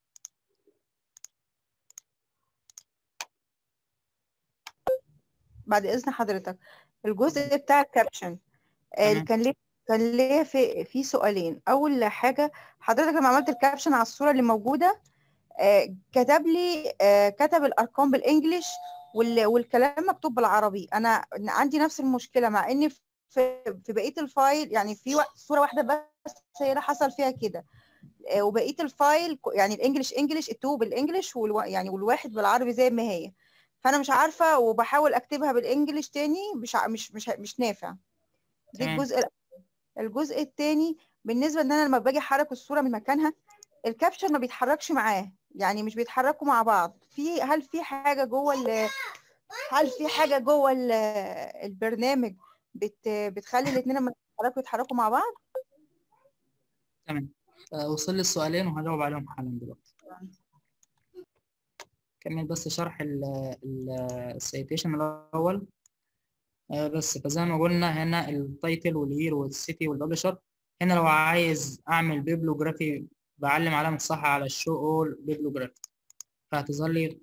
بعد اذن حضرتك الجزء بتاع الكابشن آه، تمام. كان ليه كان ليه في في سؤالين اول حاجه حضرتك لما عملت الكابشن على الصوره اللي موجوده آه، كتب لي آه، كتب الارقام بالانجلش وال- والكلام مكتوب بالعربي انا عندي نفس المشكله مع ان في في بقيه الفايل يعني في وق- صوره واحده بس هي اللي حصل فيها كده آه، وبقيه الفايل ك- يعني الانجليش انجليش التو بالانجليش والو يعني والواحد بالعربي زي ما هي فانا مش عارفه وبحاول اكتبها بالانجليش تاني مش ع- مش مش مش نافع دي تمام. الجزء الأول. الجزء التاني بالنسبه ان انا لما باجي احرك الصوره من مكانها الكابشن ما بيتحركش معاه يعني مش بيتحركوا مع بعض في هل في حاجه جوه ال- هل في حاجه جوه ال- البرنامج بت بتخلي الاثنين لما يتحركوا يتحركوا مع بعض تمام آه، وصل لي السؤالين وهجاوب عليهم حالا دلوقتي كمل بس شرح السيتيشن الأول آه، بس فزي ما قلنا هنا التايتل والير والسيتي والببلشر هنا لو عايز أعمل بيبلوجرافي بعلم علامة صح على الشو أول بيبلوجرافي فهتظهر لي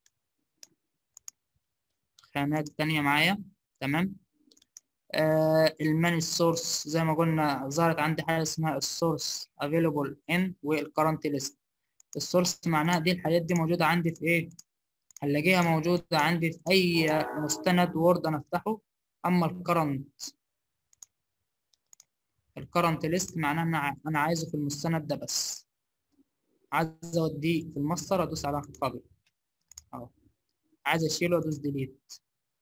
خانات تانية معايا تمام آه الماني سورس زي ما قلنا ظهرت عندي حاجة اسمها السورس available in والكرنت list السورس معناها دي الحاجات دي موجودة عندي في ايه هنلاقيها موجودة عندي في أي مستند وورد أنا أفتحه أما الكرنت الكرنت ليست معناها إن أنا أنا عايزه في المستند ده بس عايز أوديه في الماستر أدوس على كوبي أهو عايز أشيله أدوس ديليت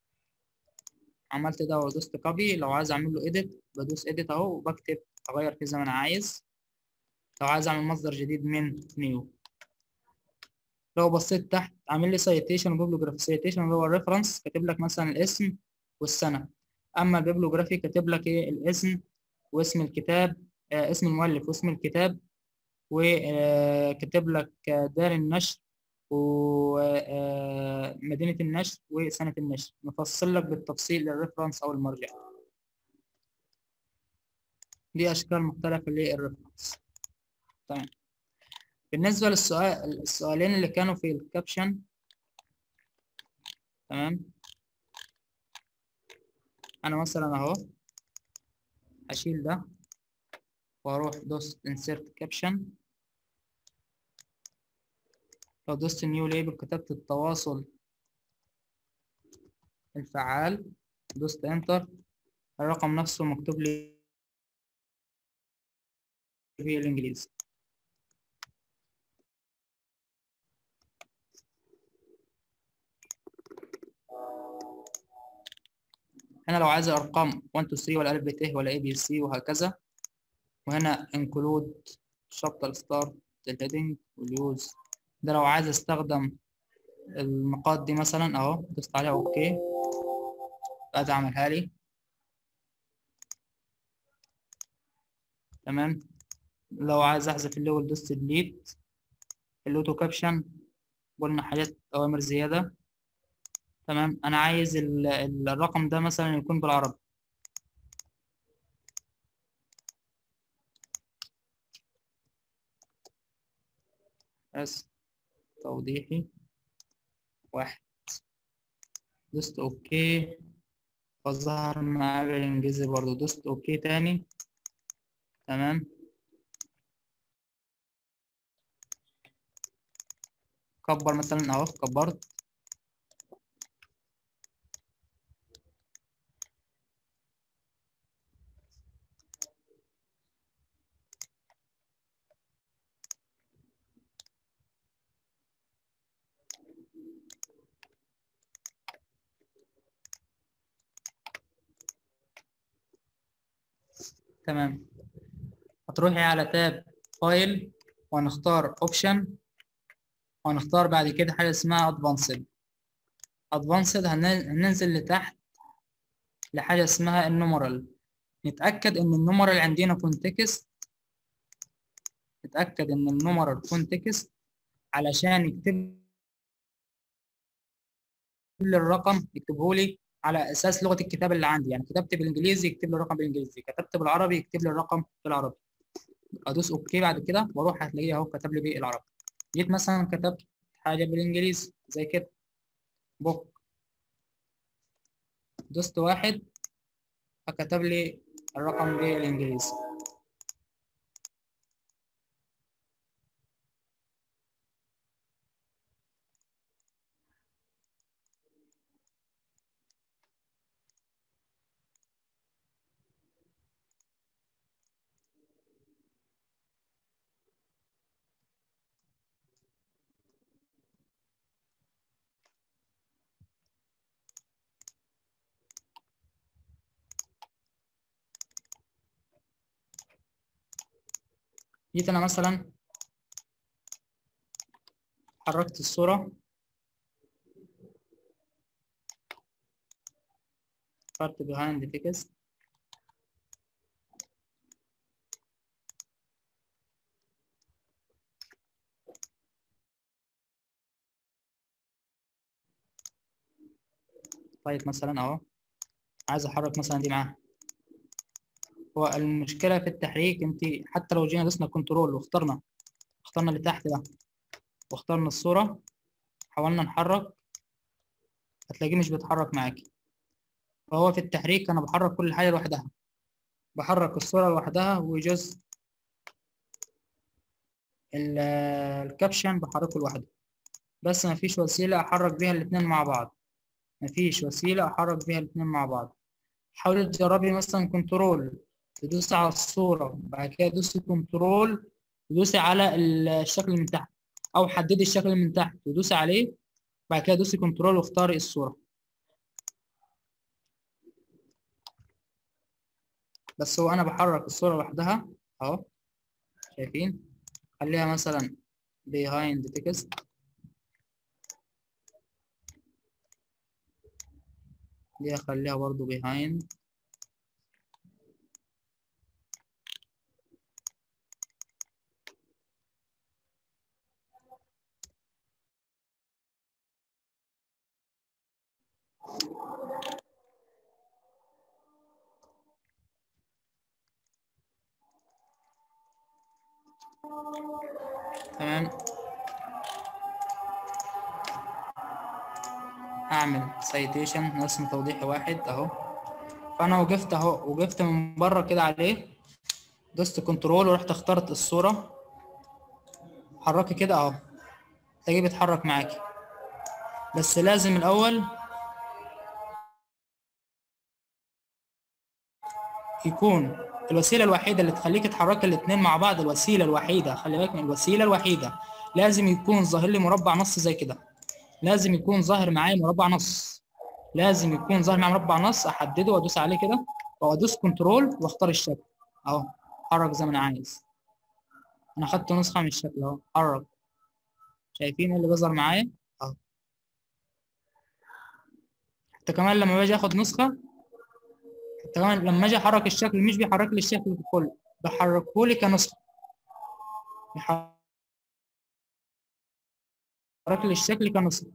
عملت ده ودوست كوبي لو عايز أعمل له إيديت بدوس إيديت أهو وبكتب أغير فيه زي ما أنا عايز لو عايز أعمل مصدر جديد من نيو لو بصيت تحت عامل لي سيتيشن وبيبلوجرافي سيتيشن اللي هو الريفرنس كاتب لك مثلا الاسم والسنة أما البيبلوجرافي كاتب لك إيه الاسم واسم الكتاب آه اسم المؤلف واسم الكتاب وكاتب لك آه، دار النشر ومدينة النشر وسنة النشر مفصل لك بالتفصيل الريفرنس أو المرجع دي أشكال مختلفة للريفرنس تمام بالنسبة للسؤال السؤالين اللي كانوا في الكابشن تمام انا مثلا اهو اشيل ده واروح دوست insert caption لو دوست نيو ليبل كتبت التواصل الفعال دوست انتر الرقم نفسه مكتوب لي بالانجليزي هنا لو عايز ارقام 1 2 3 ولا الف ب ت ولا اي بي سي وهكذا وهنا include chapter start الهيدنج واليوز ده لو عايز استخدم النقاط دي مثلا اهو دوست عليها اوكي ادي اعملها لي تمام لو عايز احذف الليبل دوست ديليت الاوتو كابشن قلنا حاجات اوامر زياده تمام انا عايز ال- ال- الرقم ده مثلا يكون بالعربي بس توضيحي واحد دوست اوكي فظهر معايا بالانجليزي برضو دوست اوكي تاني تمام كبر مثلا اهو كبرت تمام هتروحي على تاب فايل وهنختار اوبشن وهنختار بعد كده حاجه اسمها ادفانسد ادفانسد هننزل لتحت لحاجه اسمها النومرال نتاكد ان النومرال عندنا كونتكست نتاكد ان النومرال كونتكست علشان يكتب لي الرقم يكتبه لي على اساس لغه الكتابه اللي عندي يعني كتبت بالانجليزي يكتب لي الرقم بالانجليزي كتبت بالعربي يكتب لي الرقم بالعربي ادوس اوكي بعد كده واروح هتلاقيه اهو كتب لي بالعربي جيت مثلا كتبت حاجه بالانجليزي زي كده بوك دوست واحد فكتب لي الرقم بالانجليزي جيت انا مثلا حركت الصورة اخترت behind text طيب مثلا اهو عايز احرك مثلا دي معاها هو المشكلة في التحريك انت حتى لو جينا دوسنا كنترول واخترنا اخترنا اللي تحت ده واخترنا الصورة حاولنا نحرك هتلاقيه مش بيتحرك معاكي فهو في التحريك انا بحرك كل حاجة لوحدها بحرك الصورة لوحدها وجزء ال- الكابشن بحركه لوحده بس مفيش وسيلة احرك بيها الاتنين مع بعض مفيش وسيلة احرك بيها الاتنين مع بعض حاولي تجربي مثلا كنترول تدوسي على الصورة بعد كده دوسي كنترول تدوسي على الشكل من تحت أو حددي الشكل من تحت ودوسي عليه بعد كده دوسي كنترول واختاري الصورة بس هو أنا بحرك الصورة لوحدها أهو شايفين خليها مثلا behind text دي أخليها برضو behind تمام هعمل سايتيشن رسم توضيحي واحد اهو فانا وقفت اهو وقفت من بره كده عليه دوست كنترول ورحت اخترت الصوره حركي كده اهو تلاقيه بيتحرك معاكي بس لازم الاول يكون الوسيله الوحيده اللي تخليك تحركي الاثنين مع بعض الوسيله الوحيده خلي بالك من الوسيله الوحيده لازم يكون ظاهر لي مربع نص زي كده لازم يكون ظاهر معايا مربع نص لازم يكون ظاهر معايا مربع نص احدده وادوس عليه كده وادوس كنترول واختار الشكل اهو حرك زي ما انا عايز انا خدت نسخه من الشكل اهو حرك شايفين اللي بيظهر معايا اهو حتى كمان لما باجي اخد نسخه حتى كمان لما اجي احرك الشكل مش بيحرك لي الشكل ككل بحركه لي كنسخه بيحرك لي الشكل كنسخه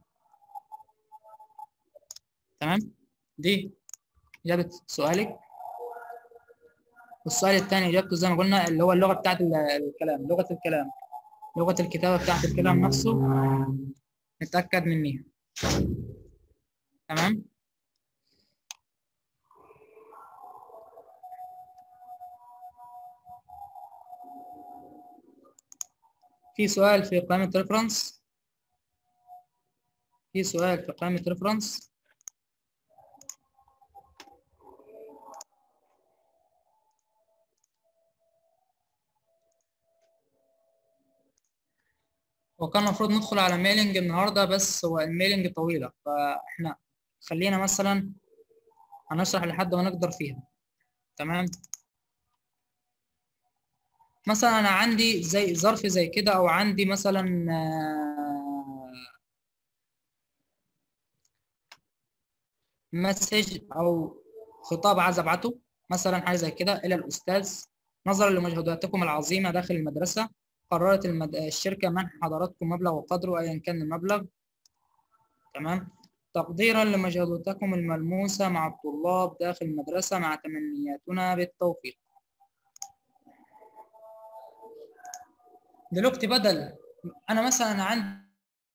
تمام دي اجابه سؤالك والسؤال الثاني اجابته زي ما قلنا اللي هو اللغه بتاعت ال- الكلام لغه الكلام لغه الكتابه بتاعت الكلام نفسه نتاكد منها تمام في سؤال في قائمة ريفرنس في سؤال في قائمة ريفرنس وكان المفروض ندخل على ميلينج النهارده بس هو الميلينج طويلة فاحنا خلينا مثلا هنشرح لحد ما نقدر فيها تمام مثلا انا عندي زي ظرف زي كده او عندي مثلا مسج او خطاب عايز ابعته مثلا حاجه زي كده الى الاستاذ نظرا لمجهوداتكم العظيمه داخل المدرسه قررت المد... الشركه منح حضراتكم مبلغ وقدره ايا كان المبلغ تمام تقديرا لمجهوداتكم الملموسه مع الطلاب داخل المدرسه مع تمنياتنا بالتوفيق دلوقتي بدل انا مثلا عندي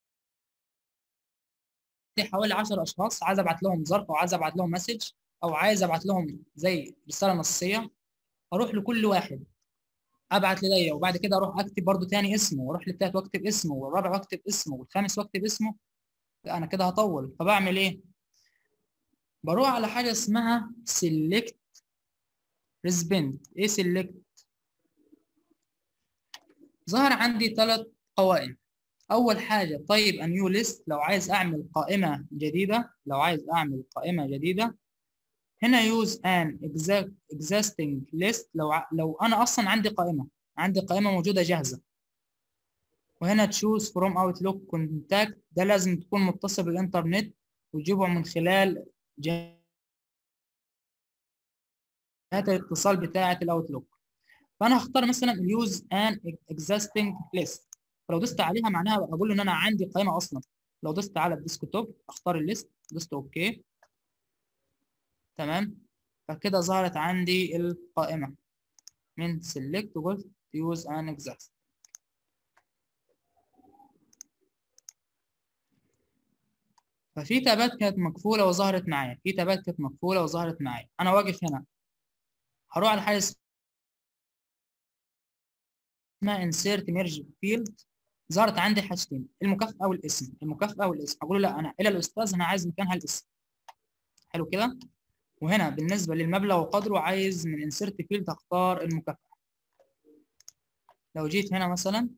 حوالي 10 اشخاص عايز ابعت لهم ظرف او عايز ابعت لهم مسج او عايز ابعت لهم زي رساله نصيه اروح لكل واحد ابعت لدي وبعد كده اروح اكتب برضو تاني اسمه واروح للتالت واكتب اسمه والرابع واكتب اسمه والخامس واكتب اسمه لا انا كده هطول فبعمل ايه بروح على حاجه اسمها select respond ايه select ظهر عندي ثلاث قوائم اول حاجه طيب a new list لو عايز اعمل قائمه جديده لو عايز اعمل قائمه جديده هنا use an exact existing list لو ع... لو انا اصلا عندي قائمه عندي قائمه موجوده جاهزه وهنا choose from outlook contact ده لازم تكون متصل بالانترنت وتجيبه من خلال جهات الاتصال بتاعه الاوتلوك فانا هختار مثلا use an existing list فلو دوست عليها معناها اقول له ان انا عندي قائمه اصلا لو دوست على الديسكتوب اختار الليست دوست اوكي تمام فكده ظهرت عندي القائمه من select وقلت use an exist ففي تابات كانت مقفوله وظهرت معايا في تابات كانت مقفوله وظهرت معايا انا واقف هنا هروح على حاجه اسمها insert merge field ظهرت عندي حاجتين المكافأة والاسم المكافأة والاسم اقول له لا انا الى الاستاذ انا عايز مكانها الاسم حلو كده وهنا بالنسبة للمبلغ وقدره عايز من insert field اختار المكافأة لو جيت هنا مثلا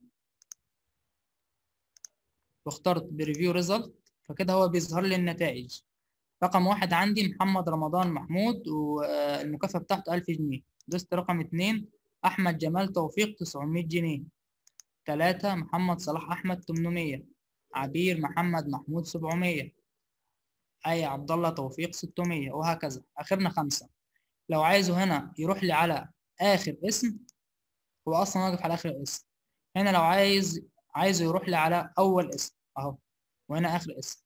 واخترت بريفيو ريزلت فكده هو بيظهر لي النتائج رقم واحد عندي محمد رمضان محمود والمكافأة بتاعته 1000 جنيه دوست رقم اتنين أحمد جمال توفيق 900 جنيه تلاتة محمد صلاح أحمد 800 عبير محمد محمود 700 أي عبد الله توفيق 600 وهكذا آخرنا خمسة لو عايزه هنا يروح لي على آخر اسم هو أصلا واقف على آخر اسم هنا لو عايز عايزه يروح لي على أول اسم أهو وهنا آخر اسم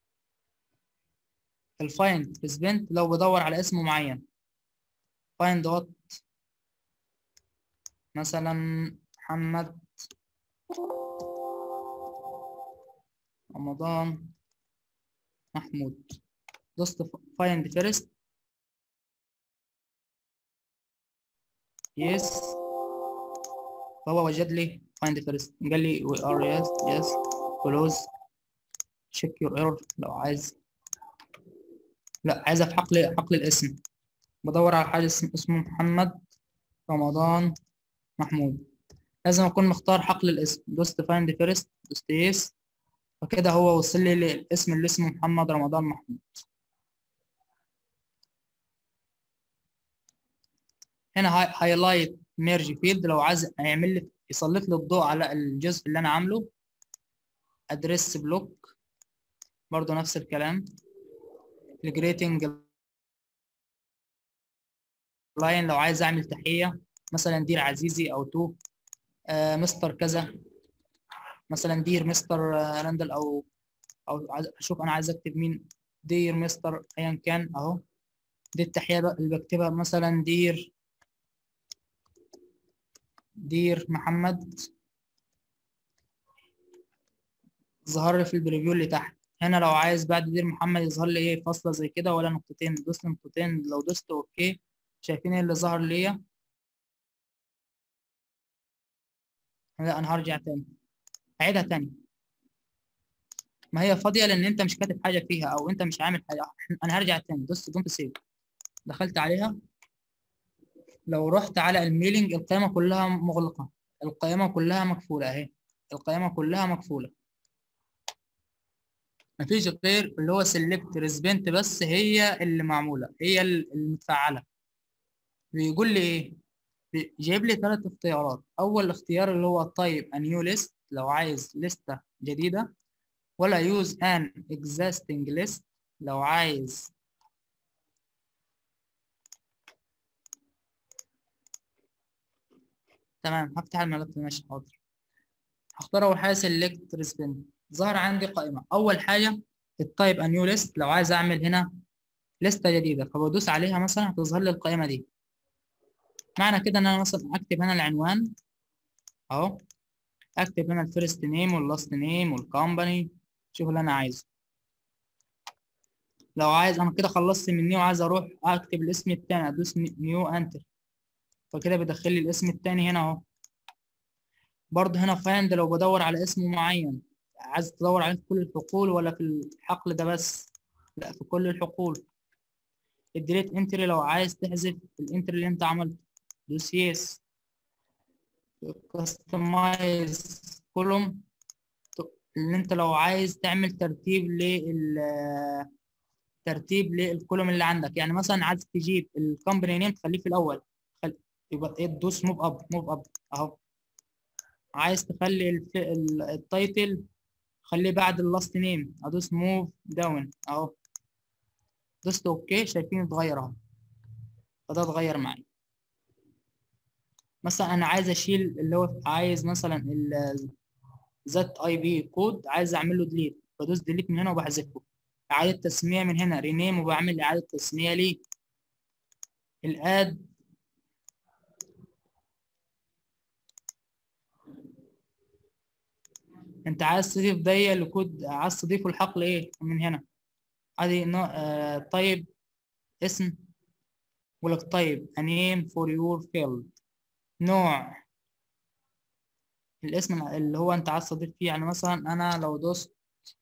الفايند سبنت لو بدور على اسم معين فايند وات مثلا محمد رمضان محمود دوست فايند فيرست يس فهو وجد لي find first قال لي we are yes yes close check your error لو عايز لا عايز في حقل حقل الاسم بدور على حاجة اسم اسمه محمد رمضان محمود لازم أكون مختار حقل الاسم دوست find first دوست yes فكده هو وصل لي للاسم اللي اسمه محمد رمضان محمود هنا هايلايت ميرج فيلد لو عايز يعمل لي يسلط لي الضوء على الجزء اللي انا عامله ادريس بلوك برضو نفس الكلام الجريتنج لاين لو عايز اعمل تحيه مثلا دير عزيزي او تو آه مستر كذا مثلا دير مستر آه راندل او او عايز اشوف انا عايز اكتب مين دير مستر ايا كان اهو دي التحيه بقى اللي بكتبها مثلا دير دير محمد ظهر لي في البريفيو اللي تحت هنا لو عايز بعد دير محمد يظهر لي ايه فاصله زي كده ولا نقطتين دوست نقطتين لو دوست اوكي شايفين ايه اللي ظهر ليا لا انا هرجع تاني هعيدها تاني ما هي فاضيه لان انت مش كاتب حاجه فيها او انت مش عامل حاجه انا هرجع تاني دوست دونت سيف دخلت عليها لو رحت على الميلينج القائمة كلها مغلقة القائمة كلها مقفولة اهي القائمة كلها مقفولة مفيش غير اللي هو سيلكت ريسبنت بس هي اللي معمولة هي المتفعلة بيقول لي ايه جايب لي ثلاث اختيارات اول اختيار اللي هو طيب نيو ليست لو عايز لستة جديدة ولا يوز ان existing list لو عايز تمام هفتح الملف ماشي حاضر هختار اول حاجه سيلكت ريسبند ظهر عندي قائمه اول حاجه التايب نيو ليست لو عايز اعمل هنا لسته جديده فبدوس عليها مثلا هتظهر لي القائمه دي معنى كده ان انا مثلا اكتب هنا العنوان اهو اكتب هنا الفيرست نيم واللاست نيم والكومباني شوف اللي انا عايزه لو عايز انا كده خلصت من نيو عايز اروح اكتب الاسم التاني ادوس نيو انتر فكده بيدخل لي الاسم التاني هنا اهو برضه هنا فايند لو بدور على اسم معين عايز تدور عليه في كل الحقول ولا في الحقل ده بس لا في كل الحقول الديليت انتري لو عايز تحذف الانتري اللي انت عملته دوس يس كاستمايز كولوم اللي انت لو عايز تعمل ترتيب لل ترتيب للكولوم اللي عندك يعني مثلا عايز تجيب الكومباني نيم تخليه في الاول يبقى ايه تدوس موف اب موف اب اهو عايز تخلي التايتل خليه بعد اللاست نيم ادوس موف داون اهو دوست اوكي شايفين اتغير اهو فده اتغير معايا مثلا انا عايز اشيل اللي هو عايز مثلا ذات اي بي كود عايز اعمل له ديليت بدوس ديليت من هنا وبحذفه اعاده تسميه من هنا رينيم وبعمل اعاده تسميه ليه الاد انت عايز تضيف دي لكود عايز تضيفه الحقل ايه من هنا ادي نوع آه طيب اسم ولك طيب a name for your field نوع الاسم اللي هو انت عايز تضيف فيه يعني مثلا انا لو دوست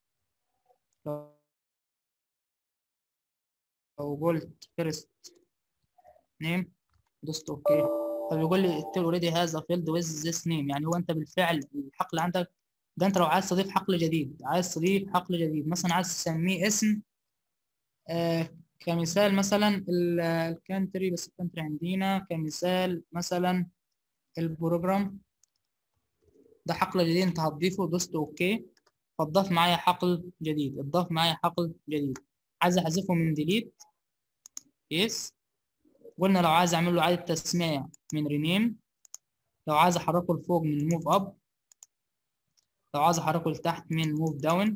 لو قلت first name دوست اوكي فبيقول لي it already has a field with this name يعني هو انت بالفعل الحقل عندك ده انت لو عايز تضيف حقل جديد عايز تضيف حقل جديد مثلا عايز تسميه اسم آه كمثال مثلا الكانتري بس الكانتري عندنا كمثال مثلا البروجرام ده حقل جديد انت هتضيفه دوست اوكي فضاف معايا حقل جديد اتضاف معايا حقل جديد عايز احذفه من ديليت يس قلنا لو عايز اعمل له اعاده تسميه من رينيم لو عايز احركه لفوق من موف اب لو عايز احركه لتحت من موف داون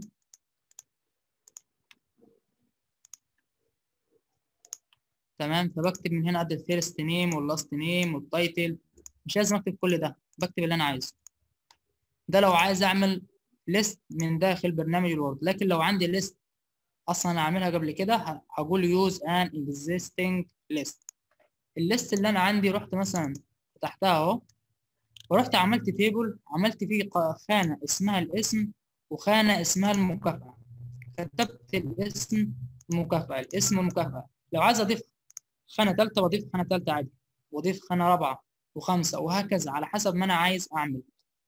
تمام فبكتب من هنا قد الفيرست نيم واللاست نيم والتايتل مش لازم اكتب كل ده بكتب اللي انا عايزه ده لو عايز اعمل ليست من داخل برنامج الوورد لكن لو عندي ليست اصلا اعملها قبل كده هقول يوز ان existing list الليست اللي انا عندي رحت مثلا فتحتها اهو ورحت عملت تيبل عملت فيه ق- خانة اسمها الاسم وخانة اسمها المكافأة كتبت الاسم المكافأة الاسم المكافأة لو عايز اضيف خانة تالتة بضيف خانة تالتة عادي واضيف خانة رابعة وخمسة وهكذا على حسب ما انا عايز اعمل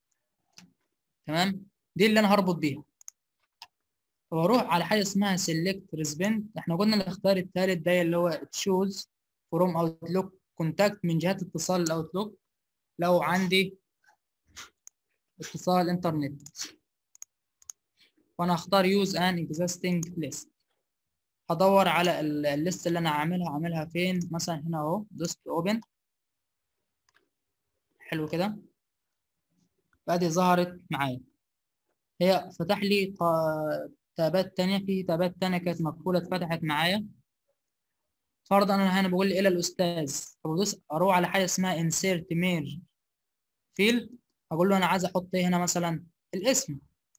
تمام دي اللي انا هربط بيها واروح على حاجه اسمها سيلكت ريسبند احنا قلنا الاختيار الثالث ده اللي هو تشوز فروم اوتلوك كونتاكت من جهات اتصال الاوتلوك لو عندي اتصال انترنت وانا اختار يوز ان اكزيستنج ليست هدور على ال- الليست اللي انا عاملها عاملها فين مثلا هنا اهو دوست اوبن حلو كده بعد ظهرت معايا هي فتح لي قا- تابات تانية في تابات تانية كانت مقفولة اتفتحت معايا فرضا انا هنا بقول لي الى الاستاذ فبدوس اروح على حاجة اسمها insert merge field اقول له انا عايز احط ايه هنا مثلا الاسم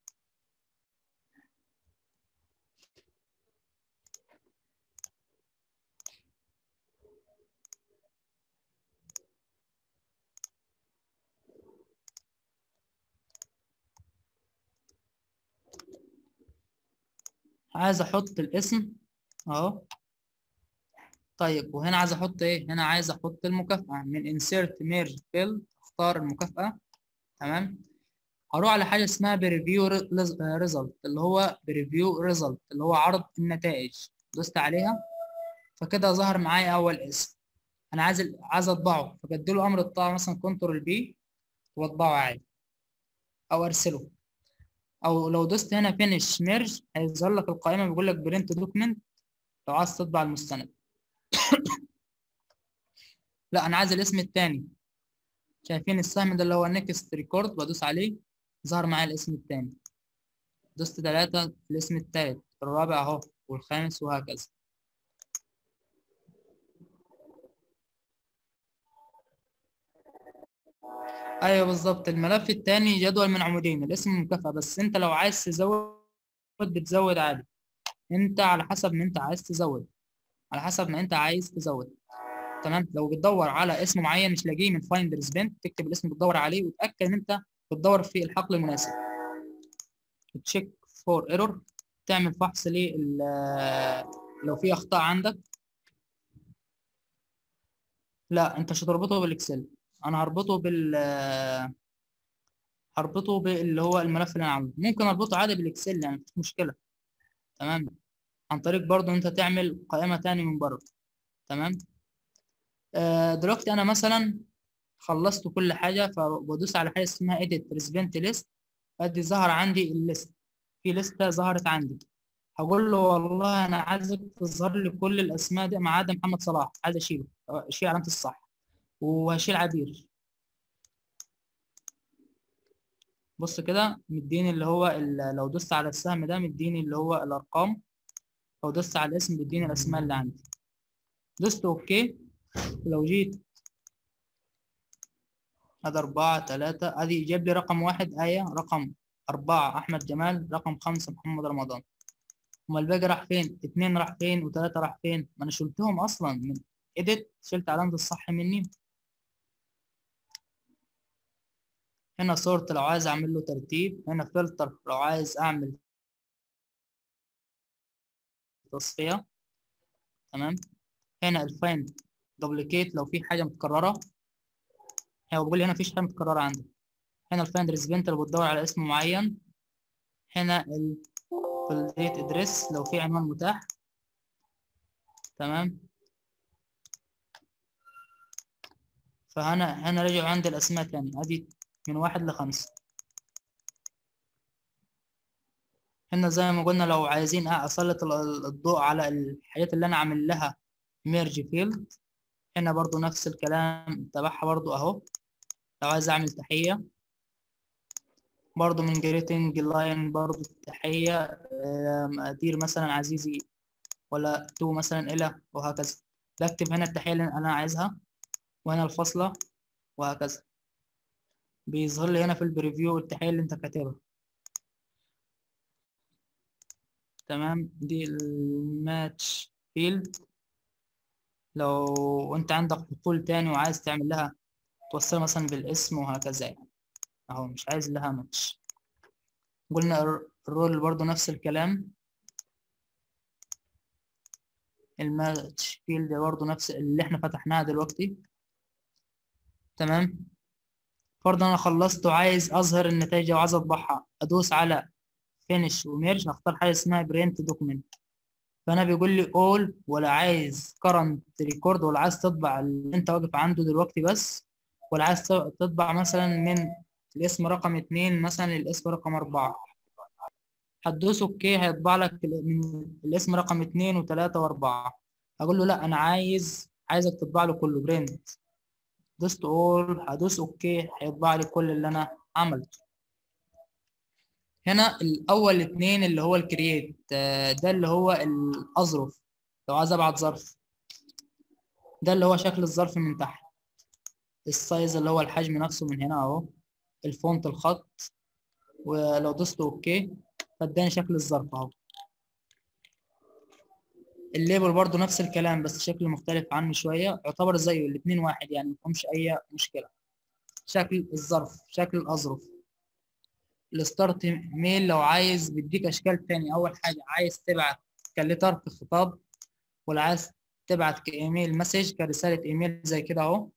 عايز احط الاسم اهو طيب وهنا عايز احط ايه هنا عايز احط المكافأة من insert merge field اختار المكافأة تمام هروح على حاجة اسمها بريفيو ريزلت اللي هو بريفيو ريزلت اللي هو عرض النتائج دوست عليها فكده ظهر معايا اول اسم انا عايز ال- عايز اطبعه فبديله امر الطباعة مثلا كنترول بي واطبعه عادي او ارسله او لو دوست هنا فينيش ميرج هيظهر لك القائمة بيقول لك برنت دوكمنت لو عايز تطبع المستند لا انا عايز الاسم التاني شايفين السهم ده اللي هو نيكست ريكورد بدوس عليه ظهر معايا الاسم التاني دوست تلاتة الاسم التالت الرابع اهو والخامس وهكذا ايوه بالظبط الملف التاني جدول من عمودين الاسم مكافأة بس انت لو عايز تزود بتزود عادي انت على حسب ما انت عايز تزود على حسب ما انت عايز تزود تمام لو بتدور على اسم معين مش لاقيه من فايندر سبنت تكتب الاسم اللي بتدور عليه وتاكد ان انت بتدور في الحقل المناسب تشيك فور ايرور تعمل فحص لل لو في اخطاء عندك لا انت مش هتربطه بالاكسل انا هربطه بال هربطه باللي هو الملف اللي انا عامله ممكن اربطه عادي بالاكسل يعني مفيش مشكله تمام عن طريق برضو انت تعمل قائمه تاني من بره تمام آه، دلوقتي انا مثلا خلصت كل حاجه فبدوس على حاجه اسمها edit recipient list ادي ظهر عندي الليست في لسته ظهرت عندي هقول له والله انا عايزك تظهر لي كل الاسماء دي ما عدا محمد صلاح عايز اشيله اشيل علامه الصح وهشيل عبير بص كده مديني اللي هو ال- لو دوست على السهم ده مديني اللي هو الارقام لو دوست على الاسم بيديني الاسماء اللي عندي دوست اوكي لو جيت هذا أربعة تلاتة هذه جاب لي رقم واحد آية رقم أربعة أحمد جمال رقم خمسة محمد رمضان أمال الباقي راح فين؟ اتنين راح فين وتلاتة راح فين؟ ما أنا شلتهم أصلا من إيديت شلت علامة الصح مني هنا صورة لو عايز أعمل له ترتيب هنا فلتر لو عايز أعمل تصفية تمام هنا الفايند دوبليكيت لو في حاجة متكررة هو بيقول لي هنا مفيش حاجة متكررة عندك هنا الفايند ريسبنت اللي بتدور على اسم معين هنا ال الديت ادريس لو في عنوان متاح تمام فهنا هنا رجعوا عندي الأسماء تاني ادي من واحد لخمسة هنا زي ما قلنا لو عايزين أسلط ال- الضوء على الحاجات اللي أنا عامل لها ميرج فيلد هنا برضو نفس الكلام تبعها برضو أهو لو عايز أعمل تحية برضو من جريتنج لاين برضو تحية آه، مقادير مثلا عزيزي ولا تو مثلا إلى وهكذا بكتب هنا التحية اللي أنا عايزها وهنا الفاصلة وهكذا بيظهر لي هنا في البريفيو التحية اللي أنت كاتبها تمام دي الماتش فيلد لو انت عندك حقول تاني وعايز تعمل لها توصلها مثلا بالاسم وهكذا يعني اهو مش عايز لها ماتش قلنا الر- الرول برضو نفس الكلام الماتش فيلد برضو نفس اللي احنا فتحناها دلوقتي تمام فرضا انا خلصت وعايز اظهر النتائج وعايز اطبعها ادوس على فينش وميرج هختار حاجه اسمها برنت دوكيمنت فانا بيقول لي اول ولا عايز كرنت ريكورد ولا عايز تطبع اللي انت واقف عنده دلوقتي بس ولا عايز ت- تطبع مثلا من الاسم رقم اتنين مثلا الاسم رقم اربعة هتدوس اوكي هيطبع لك ال- من الاسم رقم اتنين وتلاتة واربعة هقول له لا انا عايز عايزك تطبع له كله برنت دوست اول هدوس اوكي هيطبع لي كل اللي انا عملته هنا الاول اتنين اللي هو الكرييت ده اللي هو الاظرف لو عايز ابعت ظرف ده اللي هو شكل الظرف من تحت السايز اللي هو الحجم نفسه من هنا اهو الفونت الخط ولو دوست اوكي فاداني شكل الظرف اهو الليبل برضو نفس الكلام بس شكل مختلف عنه شوية يعتبر زيه الاتنين واحد يعني مفهمش أي مشكلة شكل الظرف شكل الأظرف الستارت ميل لو عايز بيديك أشكال تاني أول حاجة عايز تبعت كليتر كخطاب ولا عايز تبعت كإيميل مسج كرسالة إيميل زي كده أهو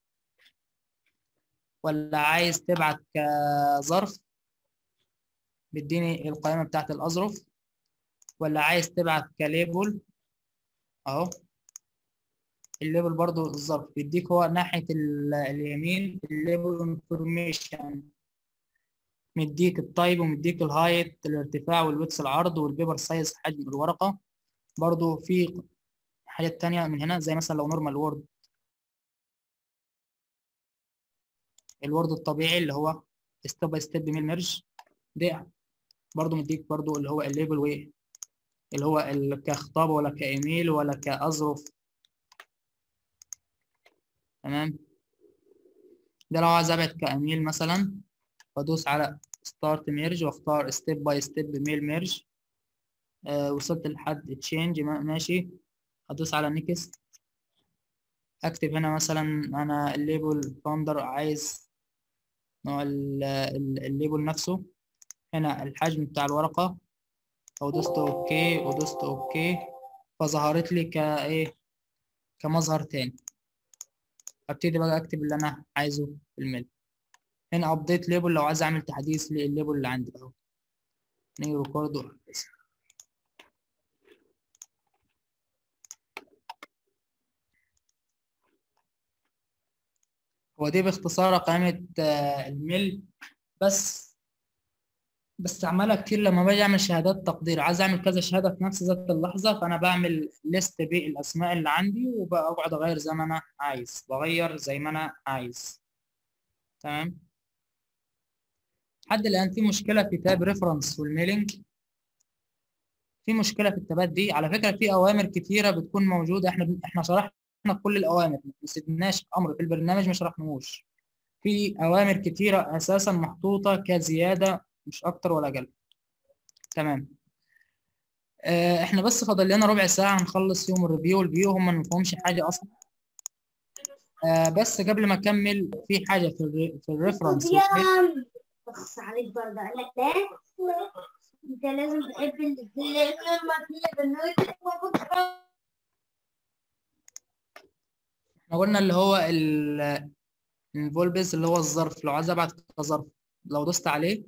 ولا عايز تبعت كظرف بيديني القائمة بتاعت الأظرف ولا عايز تبعت كليبل اهو الليبل برضو الظرف بيديك هو ناحية ال- اليمين الليبل انفورميشن مديك التايب ومديك الهايت الارتفاع والويتس العرض والبيبر سايز حجم الورقة برضو في حاجات تانية من هنا زي مثلا لو نورمال وورد الوورد الطبيعي اللي هو ستيب باي ستيب ميل ميرج ده برضو مديك برضو اللي هو الليبل وايه اللي هو ال- كخطاب ولا كايميل ولا كاظرف تمام ده لو عايز ابعت كايميل مثلا بدوس على ستارت ميرج واختار ستيب باي ستيب ميل ميرج آه وصلت لحد تشينج ماشي هدوس على نيكست اكتب هنا مثلا انا الليبل فاوندر عايز نوع ال- ال- الليبل نفسه هنا الحجم بتاع الورقة او دوست اوكي ودوست اوكي فظهرت لي كايه كمظهر تاني ابتدي بقى اكتب اللي انا عايزه في الميل هنا ابديت ليبل لو عايز اعمل تحديث للليبل اللي عندي اهو نيجي ريكورد هو دي باختصار قائمة آه، الميل بس بستعملها كتير لما باجي اعمل شهادات تقدير عايز اعمل كذا شهاده في نفس ذات اللحظه فانا بعمل ليست بالاسماء اللي عندي وبقعد اغير زي ما انا عايز بغير زي ما انا عايز تمام لحد الان في مشكله في تاب ريفرنس والميلينج في مشكله في التابات دي على فكره في اوامر كتيره بتكون موجوده احنا احنا شرحنا كل الاوامر ما سيبناش امر في البرنامج ما شرحناهوش في اوامر كتيره اساسا محطوطه كزياده مش اكتر ولا اقل تمام آه، احنا بس فاضل لنا ربع ساعه نخلص يوم الريفيو الفيو هم ما نفهمش حاجه اصلا آه، بس قبل ما اكمل في حاجه في الري- في الريفرنس والفيت- بخص عليك برضه قال لك لا انت لازم تحب اللي لما تلاقي بالنوت احنا قلنا اللي هو الفولبس اللي هو الظرف لو عايز ابعت كظرف لو دوست عليه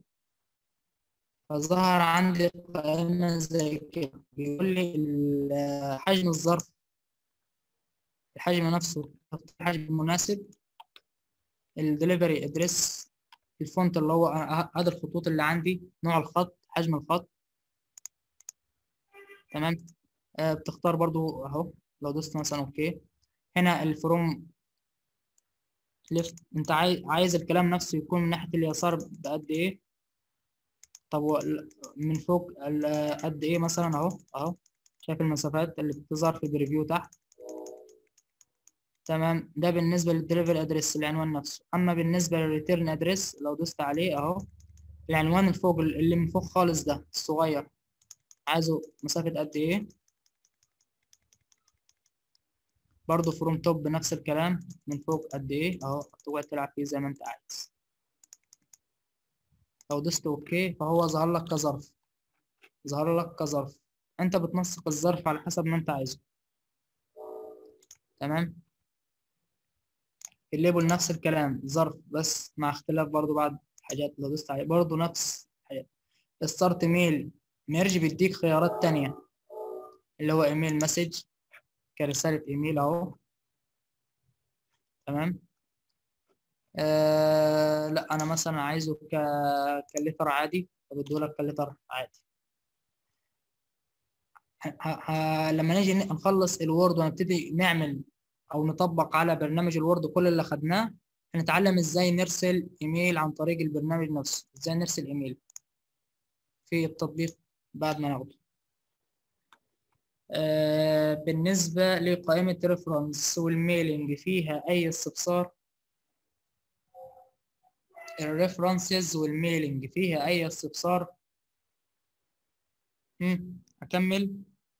فظهر عندي قائمة زي كده بيقول لي ال- حجم الظرف الحجم نفسه الحجم المناسب الدليفري ادريس الفونت اللي هو هذا الخطوط اللي عندي نوع الخط حجم الخط تمام آه بتختار برضو اهو لو دوست مثلا اوكي هنا الفروم ليفت انت عايز عايز الكلام نفسه يكون من ناحية اليسار بقد ايه طب و- من فوق ال- قد ايه مثلا اهو اهو شايف المسافات اللي بتظهر في الريفيو تحت تمام ده بالنسبة للدليفري ادريس العنوان نفسه اما بالنسبة للريتيرن ادريس لو دوست عليه اهو العنوان اللي فوق اللي من فوق خالص ده الصغير عايزه مسافة قد ايه برضه فروم توب نفس الكلام من فوق قد ايه اهو تقعد تلعب فيه زي ما انت عايز لو دوست اوكي فهو ظهر لك كظرف ظهر لك كظرف انت بتنسق الظرف على حسب ما انت عايزه تمام الليبل نفس الكلام ظرف بس مع اختلاف برضو بعض حاجات لو دوست عليه برضو نفس الحاجات ستارت ميل ميرج بيديك خيارات تانية اللي هو ايميل مسج كرسالة ايميل اهو تمام آه لا انا مثلا عايزه ك كليتر عادي فبديهولك كليتر عادي ه... ه... لما نيجي نخلص الوورد ونبتدي نعمل او نطبق على برنامج الوورد كل اللي خدناه هنتعلم ازاي نرسل ايميل عن طريق البرنامج نفسه ازاي نرسل ايميل في التطبيق بعد ما ناخده آه بالنسبة لقائمة ريفرنس والميلينج فيها أي استفسار الريفرنسز والميلينج فيها أي استفسار هم، هكمل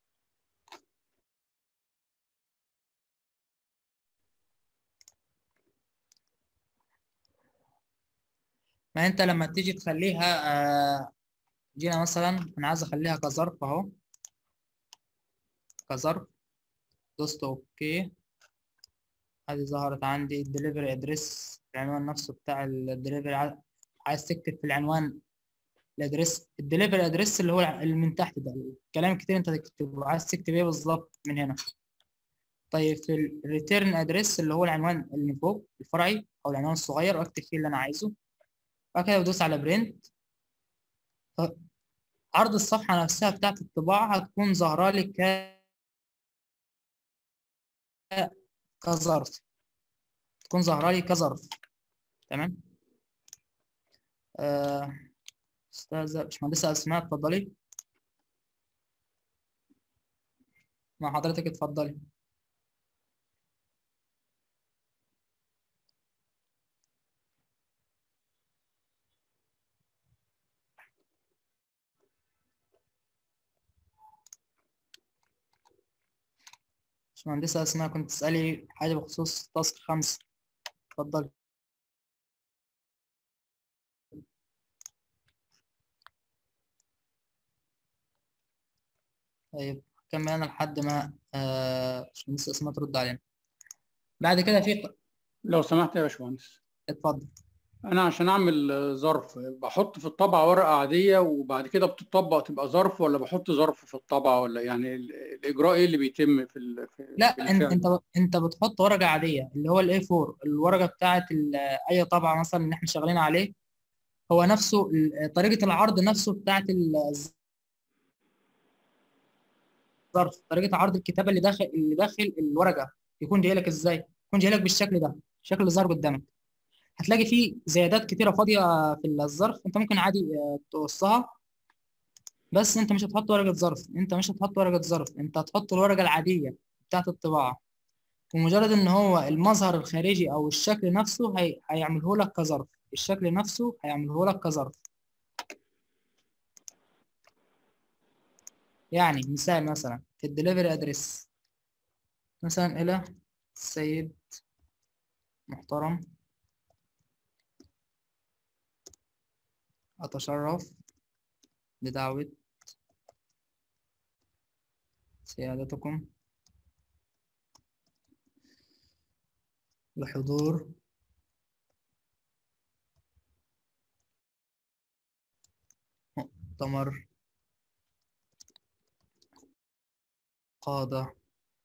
ما انت لما تيجي تخليها آه، جينا مثلا انا عايز اخليها كظرف اهو كظرف دوست اوكي ادي ظهرت عندي الدليفري ادريس العنوان نفسه بتاع الدليفري عايز تكتب في العنوان الادريس الدليفري ادريس اللي هو اللي من تحت ده كلام كتير انت تكتبه عايز تكتب ايه بالظبط من هنا طيب في الريتيرن ادريس اللي هو العنوان اللي من فوق الفرعي او العنوان الصغير اكتب فيه اللي انا عايزه بعد كده بدوس على برنت عرض الصفحة نفسها بتاعت الطباعة هتكون ظاهرة لي ك كظرف تكون ظاهرة لي كظرف تمام آه، أستاذة باشمهندسة أسماء اتفضلي مع حضرتك اتفضلي باشمهندسة أسماء كنت تسألي حاجة بخصوص تاسك خمسة اتفضلي طيب كمل أنا لحد ما آه، باشمهندسة أسماء ترد علينا بعد كده في لو سمحت يا باشمهندس اتفضل انا عشان اعمل آه، ظرف بحط في الطبعه ورقه عاديه وبعد كده بتطبق تبقى ظرف ولا بحط ظرف في الطبعه ولا يعني ال- الاجراء ايه اللي بيتم في ال- في لا في انت الفعل؟ انت انت بتحط ورقه عاديه اللي هو الاي 4 الورقه بتاعه ال- اي طبعه مثلا اللي احنا شغالين عليه هو نفسه ال- طريقه العرض نفسه بتاعه الظرف طريقه عرض الكتابه اللي داخل اللي داخل الورقه يكون جاي لك ازاي يكون جاي لك بالشكل ده الشكل اللي ظهر قدامك هتلاقي فيه زيادات كتيره فاضيه في الظرف انت ممكن عادي آه، تقصها بس انت مش هتحط ورقه ظرف انت مش هتحط ورقه ظرف انت هتحط الورقه العاديه بتاعه الطباعه ومجرد ان هو المظهر الخارجي او الشكل نفسه هي... هيعمله لك كظرف الشكل نفسه هيعمله لك كظرف يعني مثال مثلا في الدليفري ادريس مثلا الى السيد محترم أتشرف بدعوة سيادتكم لحضور مؤتمر قادة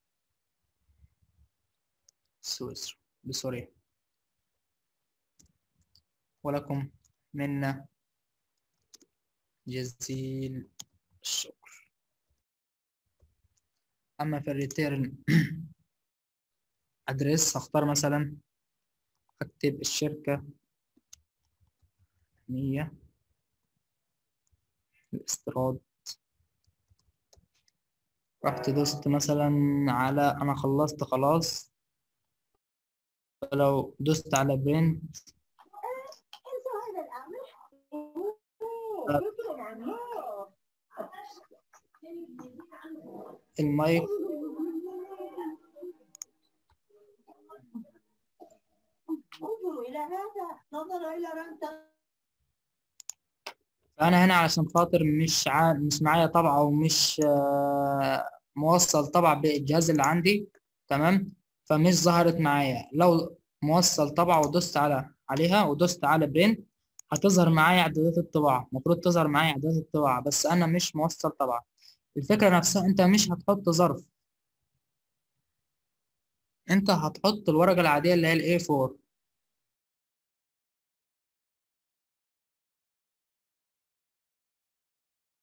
سويسرا بسوريا ولكم منا جزيل الشكر أما في الريتيرن أدريس هختار مثلا أكتب الشركة مية الاستيراد رحت دوست مثلا على أنا خلصت خلاص لو دوست على برنت المايك فانا هنا علشان خاطر مش ع... مش معايا طبعه ومش آه، موصل طبعه بالجهاز اللي عندي تمام فمش ظهرت معايا لو موصل طبعه ودوست على عليها ودوست على برنت هتظهر معايا اعدادات الطباعه المفروض تظهر معايا اعدادات الطباعه بس انا مش موصل طبعه الفكره نفسها انت مش هتحط ظرف انت هتحط الورقه العاديه اللي هي الاي 4